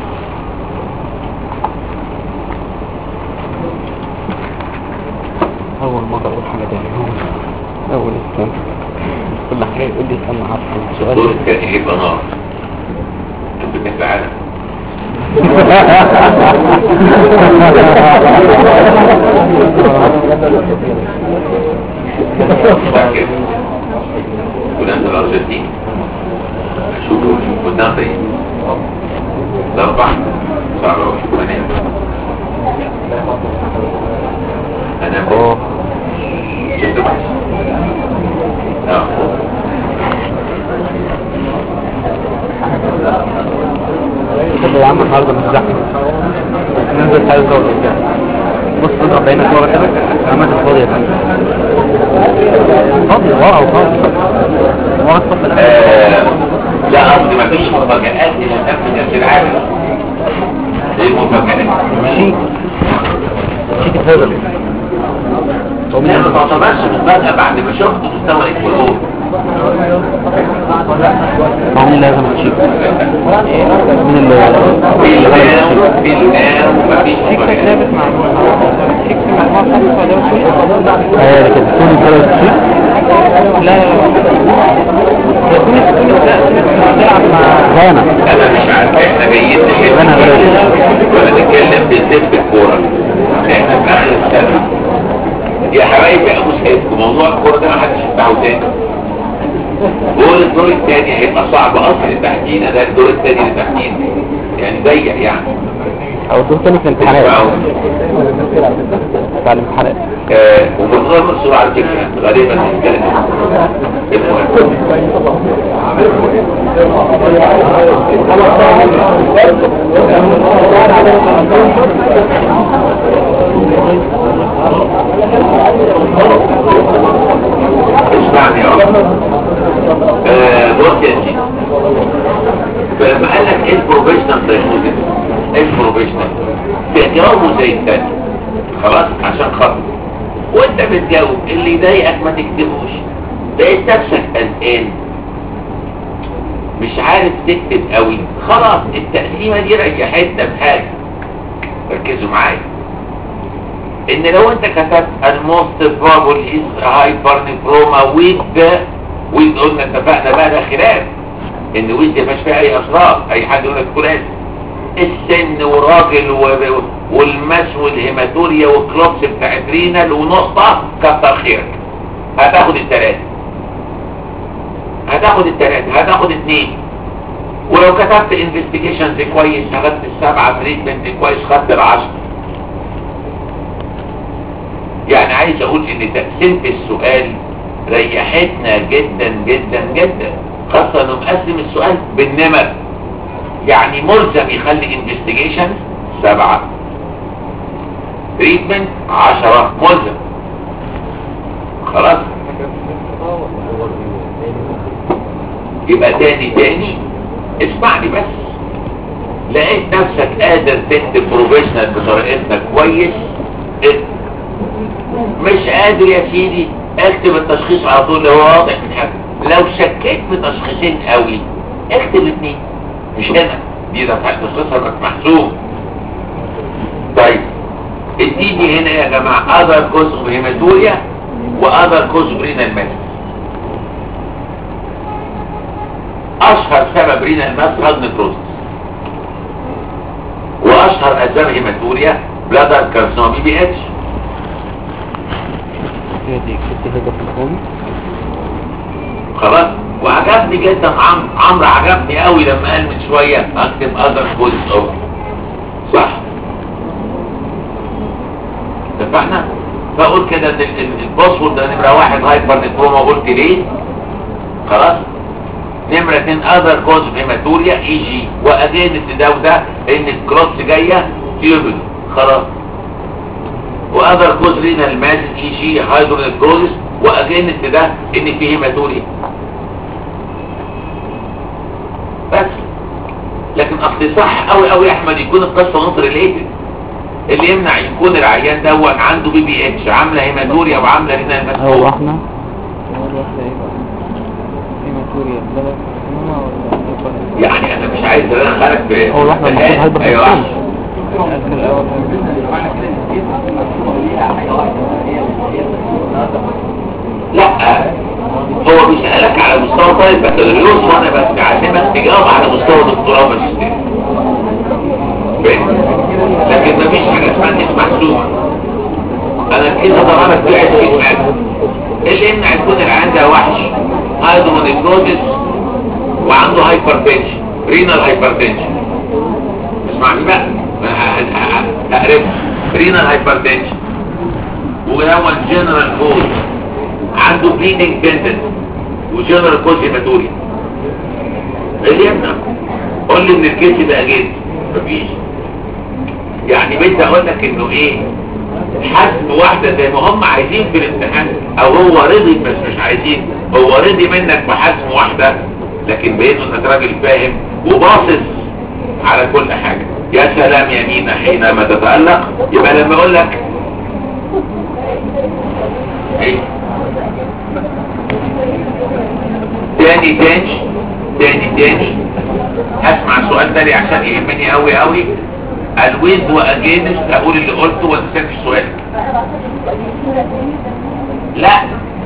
اول مرة اقول حاجة تاني اول اسلام كل حاجة يقول لي استنى عارف السؤال الدور الثاني هيبقى نار انت بتفعلها فاكر كنا انت الارجنتين شوفوا كنا طيب الاربعة صعبة وشوفوا انام انا اوه شفت بس اه طب يا عم النهارده مش زحمة ننزل حاجة صورة كده بص نضرب بينا صورة كده الأماكن فاضية يا فندم فاضية ورا وفاضي ورا الصف الأمامي آه، لا قصدي مفيش مفاجآت إلى نفس كأس العالم ايه المفاجآت؟ شيك شيك الفضل هو مين لا ما اللي- تعتبرش مفاجأة بعد ما شفت مستوى الإكوادور هو مين اللي لازم تشيك مين اللي في اللي الآن لازم في الآن مفيش مفاجآت ايوه كده تونس لازم تشيك لا غانا أنا مش عارف إحنا جايين غانا نحل بلد ولا نتكلم بالذات بالكورة إحنا في آخر السنة يا حبايبي بقى مشكلتكم موضوع الكورة ده محدش يفتحه تاني دور الدور الثاني هيبقى صعب اصلا تحكينا ده الدور الثاني اللي تحكينا يعني ضيق يعني او الدور تاني في الامتحانات بتاع الامتحانات آه، وبالنظر الصورة على فكرة غالبا هنتكلم المهم اسمعني يا رب آه، بص يا سيدي فلما قال لك ايه البروفيشنال دايجنوزيس ايه البروفيشنال تجاوبه زي التاني خلاص عشان خاطر وانت بتجاوب اللي يضايقك ما تكتبوش لقيت نفسك قلقان مش عارف تكتب قوي خلاص التقسيمه دي ريحتنا بحاجه ركزوا معايا ان لو انت كتبت الموست بروبل از هايبر نفروما ويز ويز قلنا اتفقنا بقى ده خلاف ان ويز دي مش فيها اي اسرار اي حد يقول لك فلان السن وراجل و- والمس والهيماتوريا والكلوبس بتاعت رينال ونقطة كتر خيرك هتاخد التلاتة هتاخد التلاتة هتاخد اتنين ولو كتبت انفستيجيشنز كويس خدت السبعة تريتمنت كويس خدت العشرة يعني عايز اقول ان تقسيمة السؤال ريحتنا جدا جدا جدا خاصة انه مقسم السؤال بالنمر يعني ملزم يخلي انفستيجيشن سبعة تريتمنت عشرة ملزم خلاص يبقى تاني تاني اسمعني بس لقيت نفسك قادر تكتب بروفيشنال بطريقتنا كويس اكتب. مش قادر يا سيدي اكتب التشخيص على طول اللي هو واضح من حاجة لو شكيت في تشخيصين قوي اكتب اتنين مش هنا دي ده تشخيصها مش محسوب طيب اديني هنا يا جماعة other cause of hematuria و other cause of renal mass اشهر سبب رينال ماس هضم بروستس واشهر اسباب هيماتوريا بلادر كارسينوما بي بي اتش هي دي كنت كده في الفون خلاص وعجبني جدا عمرو عمرو عجبني قوي لما قال من شويه اكتب اذر كوزز اوف صح اتفقنا فاقول كده ان ال- ال- الباسورد ده نمره واحد هايبر نتروما قلت ليه خلاص نمرة اتنين اذر كوز اوف هيماتوريا اي جي واجينست ده وده ان الكروس جايه تيوبل خلاص واذر كوز رينال ماسس اي جي هايدرونيكروزس واجينست ده ان في هيماتوريا بس لكن اصل صح قوي قوي يا احمد يكون القصه نص ريليتد اللي يمنع يكون العيان دوت عنده بي بي اتش عامله هيماتوريا وعامله رينال ماسس هو احنا أول واحدة إيه بقى؟ هيماتوريا بلد كارسينوما ولا يعني انا مش عايز ادخلك في هو الواحدة المفروض هايبر ايوه الأول الأول لا هو بيسألك على مستوى طالب بكالوريوس وانا بس عازمك تجاوب على مستوى دكتوراه وماجستير فاهم؟ لكن مفيش حاجة اسمها اسم محسوبة انا كده طبعا طلعت في دماغي ايه اللي يمنع يكون العيان ده وحش هايدرونيكروزس وعنده هايبرتنشن رينال هايبرتنشن اسمعني بقى هقرب رينال هايبرتنشن وهو جنرال كوز عنده بليدنج تندن وجنرال كوز هيماتوريا ايه اللي يمنع قول لي ان الكيس ده جد مفيش يعني بدي اقول لك انه ايه حسب واحدة زي ما هم عايزين في الامتحان او هو رضي بس مش عايزين هو رضي منك بحسب واحدة لكن بينه انك راجل فاهم وباصص على كل حاجة يا سلام يا مينا حينما تتألق يبقى لما اقول لك ايه تاني تاني تاني تاني هسمع السؤال تاني عشان يهمني قوي قوي الويز واجينس اقول اللي قلته وما تنساش السؤال لا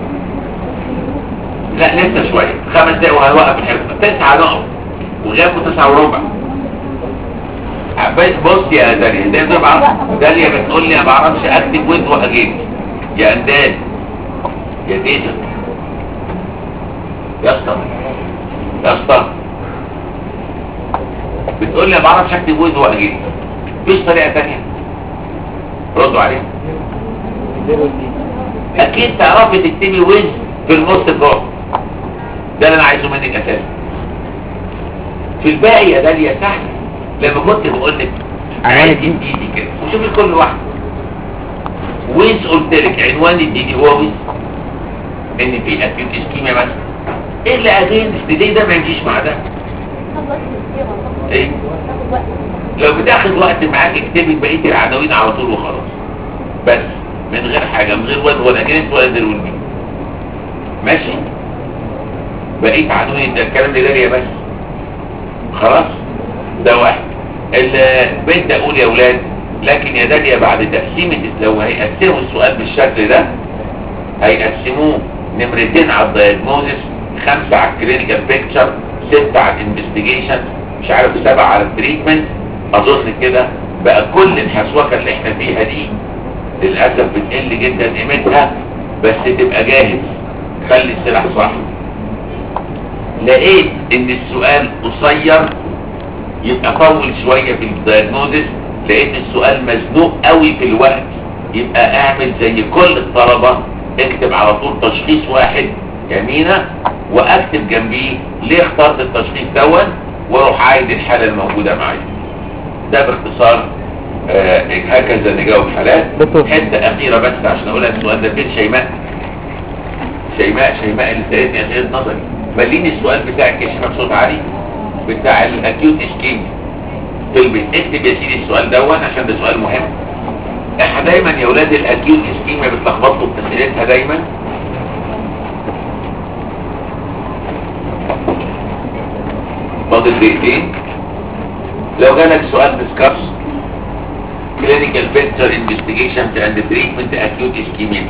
لا لسه شوية خمس دقايق وهنوقف الحصة تسعة نقط وغابوا تسعة وربع عباس بص يا داليا داليا بعرف داليا بتقول لي ما بعرفش اكتب ويز واجينس يا انداد يا ديجا يا اسطى يا اسطى بتقول لي ما بعرفش اكتب ويز واجينس مفيش طريقة تانية ردوا عليها اكيد تعرفي تكتبي ويز في الموست بروب ده اللي انا عايزه منك اساسا في الباقي يا داليا سهل لما كنت بقول لك عنوان عايز الدين. ايدي كده وشوفي كل واحد ويز قلت لك عنوان الدي هو ويز ان في اكيد اسكيميا بس ايه اللي اجينست دي ده ما يمشيش مع ده ايه لو بتاخد وقت معاك اكتبي بقيه العناوين على طول وخلاص بس من غير حاجه من غير ولا ولا جنس ولا دير والبي ماشي بقيت عناوين ده الكلام ده جاري بس خلاص ده واحد البيت اقول يا اولاد لكن يا داليا بعد تقسيمة لو هيقسموا السؤال بالشكل ده هيقسموه نمرتين على الدايجنوزس خمسة على الكلينيكال بيكتشر ستة على الانفستيجيشن مش عارف سبعة على التريتمنت اظن كده بقى كل الحسوكة اللي احنا فيها دي للأسف بتقل جدا قيمتها بس تبقى جاهز خلي السلاح صح لقيت ان السؤال قصير يبقى طول شوية في الدايجنوزس لقيت السؤال مزنوق قوي في الوقت يبقى اعمل زي كل الطلبة اكتب على طول تشخيص واحد يمينة واكتب جنبيه ليه اخترت التشخيص دون واروح عايد الحالة الموجودة معايا ده باختصار آه هكذا نجاوب حالات دكتور. حتة اخيرة بس عشان اقولها السؤال ده فين شيماء شيماء شيماء اللي سألتني اسئلة نظري مليني السؤال بتاعك يا شيماء بصوت عالي بتاع الاكيوت اسكيميا في البيت اكتب يا سيدي السؤال دون عشان ده سؤال مهم احنا دايما يا ولاد الاكيوت اسكيميا بتلخبطوا بتسئلتها دايما فاضل دقيقتين لو جالك سؤال ديسكاس clinical picture investigations and treatment acute ischemia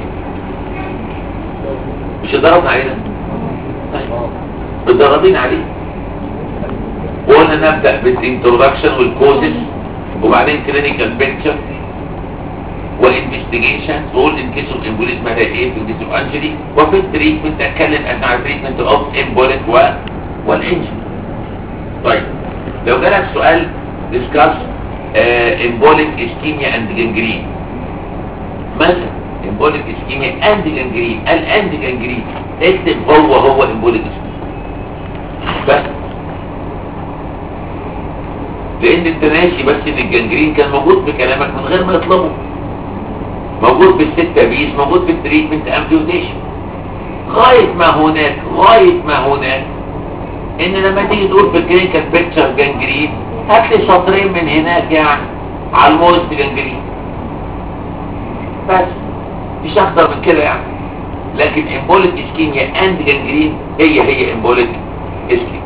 مش اتدربنا عليه ده طيب متدربين عليه وقلنا نبدأ بالانترودكشن والكوزز وبعدين كلينيكال بيكتشر والانفستيجيشن وقول ان كيس اوف امبوليزم ده ايه في الكيس اوف انجري وفي التريتمنت اتكلم عن التريتمنت اوف امبوليك و والانجري طيب لو جالك سؤال ديسكاس امبوليك اسكيميا اند جنجرين مثلا امبوليك اسكيميا اند جنجرين الاند جنجرين اكتب هو هو امبوليك اسكيميا بس لان انت ناسي بس ان الجنجرين كان موجود في كلامك من غير ما يطلبه موجود في الستة بيس موجود في التريتمنت امبيوتيشن غاية ما هناك غاية ما هناك ان لما تيجي تقول في الكلينيكال بيكتشر جنجرين هات لي سطرين من هناك يعني على الموست جنجرين بس مش اكتر من كده يعني لكن امبوليك اسكيميا اند جنجرين هي هي امبوليك اسكيميا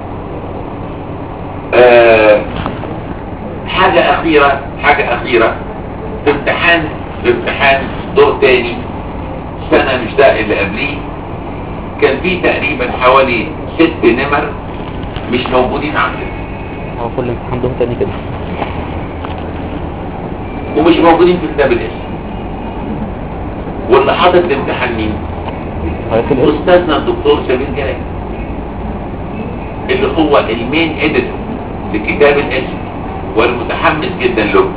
آه حاجة اخيرة حاجة اخيرة في امتحان في امتحان دور تاني سنة مش ده اللي قبليه كان في تقريبا حوالي ست نمر مش موجودين عندنا هو كل امتحان دور تاني كده ومش موجودين في كتاب الاسم واللي حاطط الامتحان مين؟ هو في الاسم استاذنا الدكتور سمير جلال اللي هو المين اديتور لكتاب الاسم والمتحمس جدا له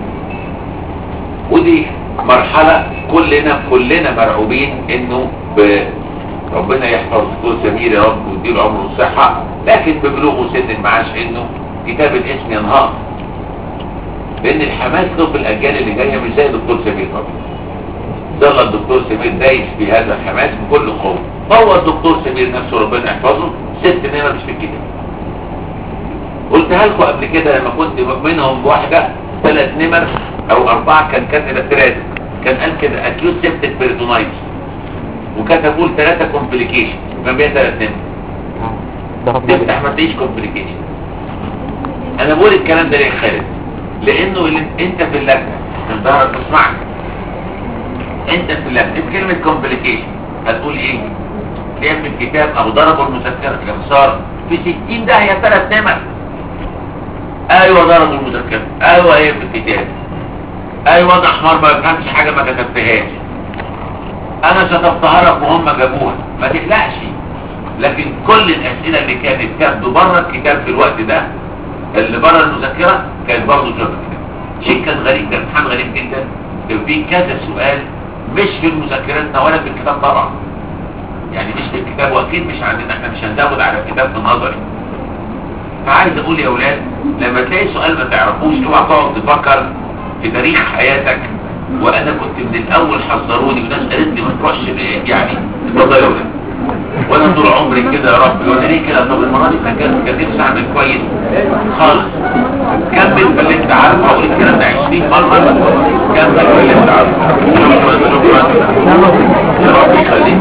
ودي مرحلة كلنا كلنا مرعوبين انه ب... ربنا يحفظ الدكتور سمير يا رب ويديله عمره والصحة لكن ببلوغه سن المعاش انه كتاب الاسم ينهار لان الحماس له في الاجيال اللي جايه مش زي الدكتور سمير طبعا ظل الدكتور سمير دايس في هذا الحماس بكل قوه هو الدكتور سمير نفسه ربنا يحفظه ست نمر مش في الكتاب قلتها لكم قبل كده لما كنت منهم واحده ثلاث نمر او اربعه كان كاتب ثلاثه كان قال كده اكيوت سيبتك بيرتونايتس وكتبوا ثلاثه كومبليكيشن ما بين ثلاث نمر ده رقم تفتح ما تلاقيش كومبليكيشن انا بقول الكلام ده ليه يا خالد لانه اللي انت في اللجنه من ظهرك تسمعني انت في اللجنه في كلمه كومبليكيشن هتقول ايه ليه في الكتاب او ضربوا المذكره الانصار في 60 ده هي ثلاث نمر ايوه ضربوا المذكره ايوه هي في الكتاب ايوه ده حمار ما يفهمش حاجه ما كتبتهاش انا شطبتها لك وهم جابوها ما تقلقش لكن كل الاسئله اللي كانت تبدو بره الكتاب في الوقت ده اللي بره المذكره كانت برضه شبه كده شيء كان غريب ده امتحان غريب جدا كان فيه كذا سؤال مش في مذكرتنا ولا في الكتاب طبعا يعني مش في الكتاب واكيد مش عندنا احنا مش هنزود على الكتاب في النظري فعايز اقول يا اولاد لما تلاقي سؤال ما تعرفوش اوعى تقعد تفكر في تاريخ حياتك وانا كنت من الاول حذروني وناس قالت لي ما تروحش يعني اتفضل يا اولاد وانا طول عمري كده يا رب وانا ليه كده طب المره دي كان كان نفسي اعمل كويس خالص كمل في اللي انت عارفه اقول الكلام ده 20 مره كمل في اللي انت عارفه شكرا شكرا يا رب يخليك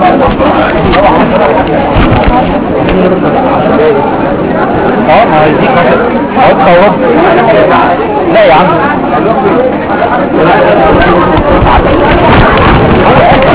اه ما هي دي حاجه اه تصور لا يا عم